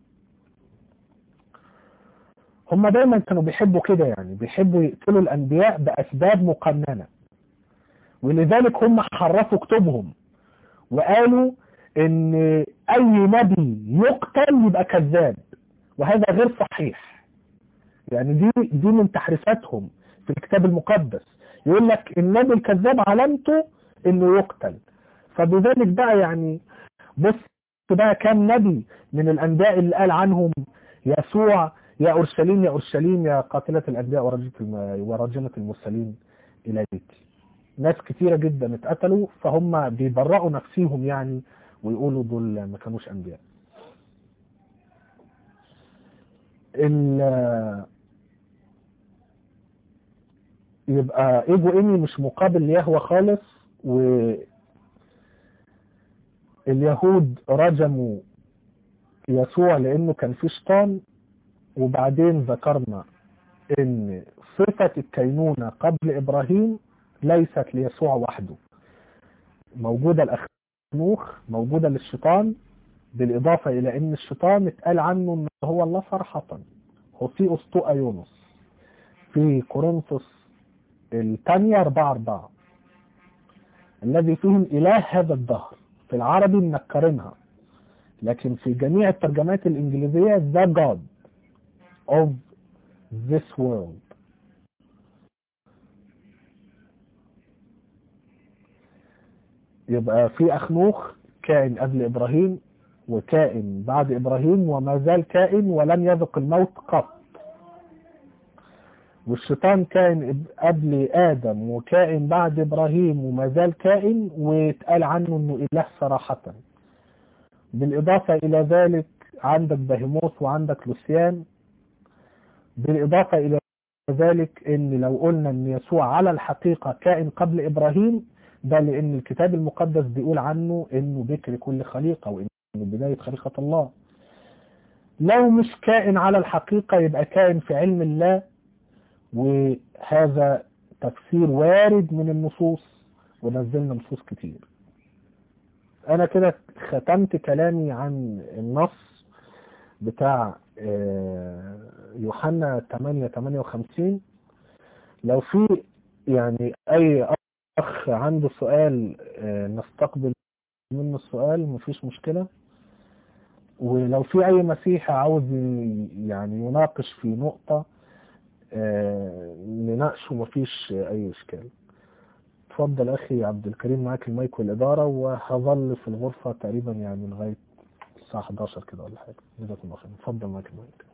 هم دايما كانوا بيحبوا كده يعني بيحبوا يقتلوا الانبياء باسباب مقننه ولذلك هم حرفوا كتبهم وقالوا ان اي نبي يقتل يبقى كذاب وهذا غير صحيح يعني دي دي من تحريفاتهم في الكتاب المقدس يقول لك النبي الكذاب علامته انه يقتل فبذلك بقى يعني بص بقى كام نبي من الانبياء اللي قال عنهم يسوع يا اورشليم يا اورشليم يا قاتله الانبياء ورجمه الم- ورجمه المرسلين اليك ناس كتيرة جدا اتقتلوا فهم بيبرئوا نفسيهم يعني ويقولوا دول ما كانوش انبياء ال- يبقى ايجو ايمي مش مقابل ليهوى خالص واليهود رجموا يسوع لانه كان في شيطان وبعدين ذكرنا ان صفة الكينونة قبل ابراهيم ليست ليسوع وحده موجودة الاخنوخ موجودة للشيطان بالاضافة الى ان الشيطان اتقال عنه ان هو الله صراحة هو في اسطوء يونس في كورنثوس الثانية 4 4 الذي فيهم إله هذا الدهر في العربي منكرينها لكن في جميع الترجمات الإنجليزية the God of this world يبقى في أخنوخ كائن قبل إبراهيم وكائن بعد إبراهيم وما زال كائن ولم يذق الموت قط والشيطان كائن قبل آدم وكائن بعد إبراهيم وما زال كائن واتقال عنه إنه إله صراحة بالإضافة إلى ذلك عندك بهيموس وعندك لوسيان بالإضافة إلى ذلك إن لو قلنا إن يسوع على الحقيقة كائن قبل إبراهيم ده لأن الكتاب المقدس بيقول عنه إنه بكر كل خليقة وإنه بداية خليقة الله لو مش كائن على الحقيقة يبقى كائن في علم الله وهذا تفسير وارد من النصوص ونزلنا نصوص كتير انا كده ختمت كلامي عن النص بتاع آه، يوحنا 8 58 لو في يعني اي اخ عنده سؤال آه، نستقبل منه السؤال مفيش مشكلة ولو في اي مسيحي عاوز ي- يعني يناقش في نقطة آه، نناقشه مفيش اي اشكال اتفضل اخي عبد الكريم معاك المايك والاداره وهظل في الغرفه تقريبا يعني لغايه الساعه 11 كده ولا حاجه جزاكم الله خير اتفضل معاك المايك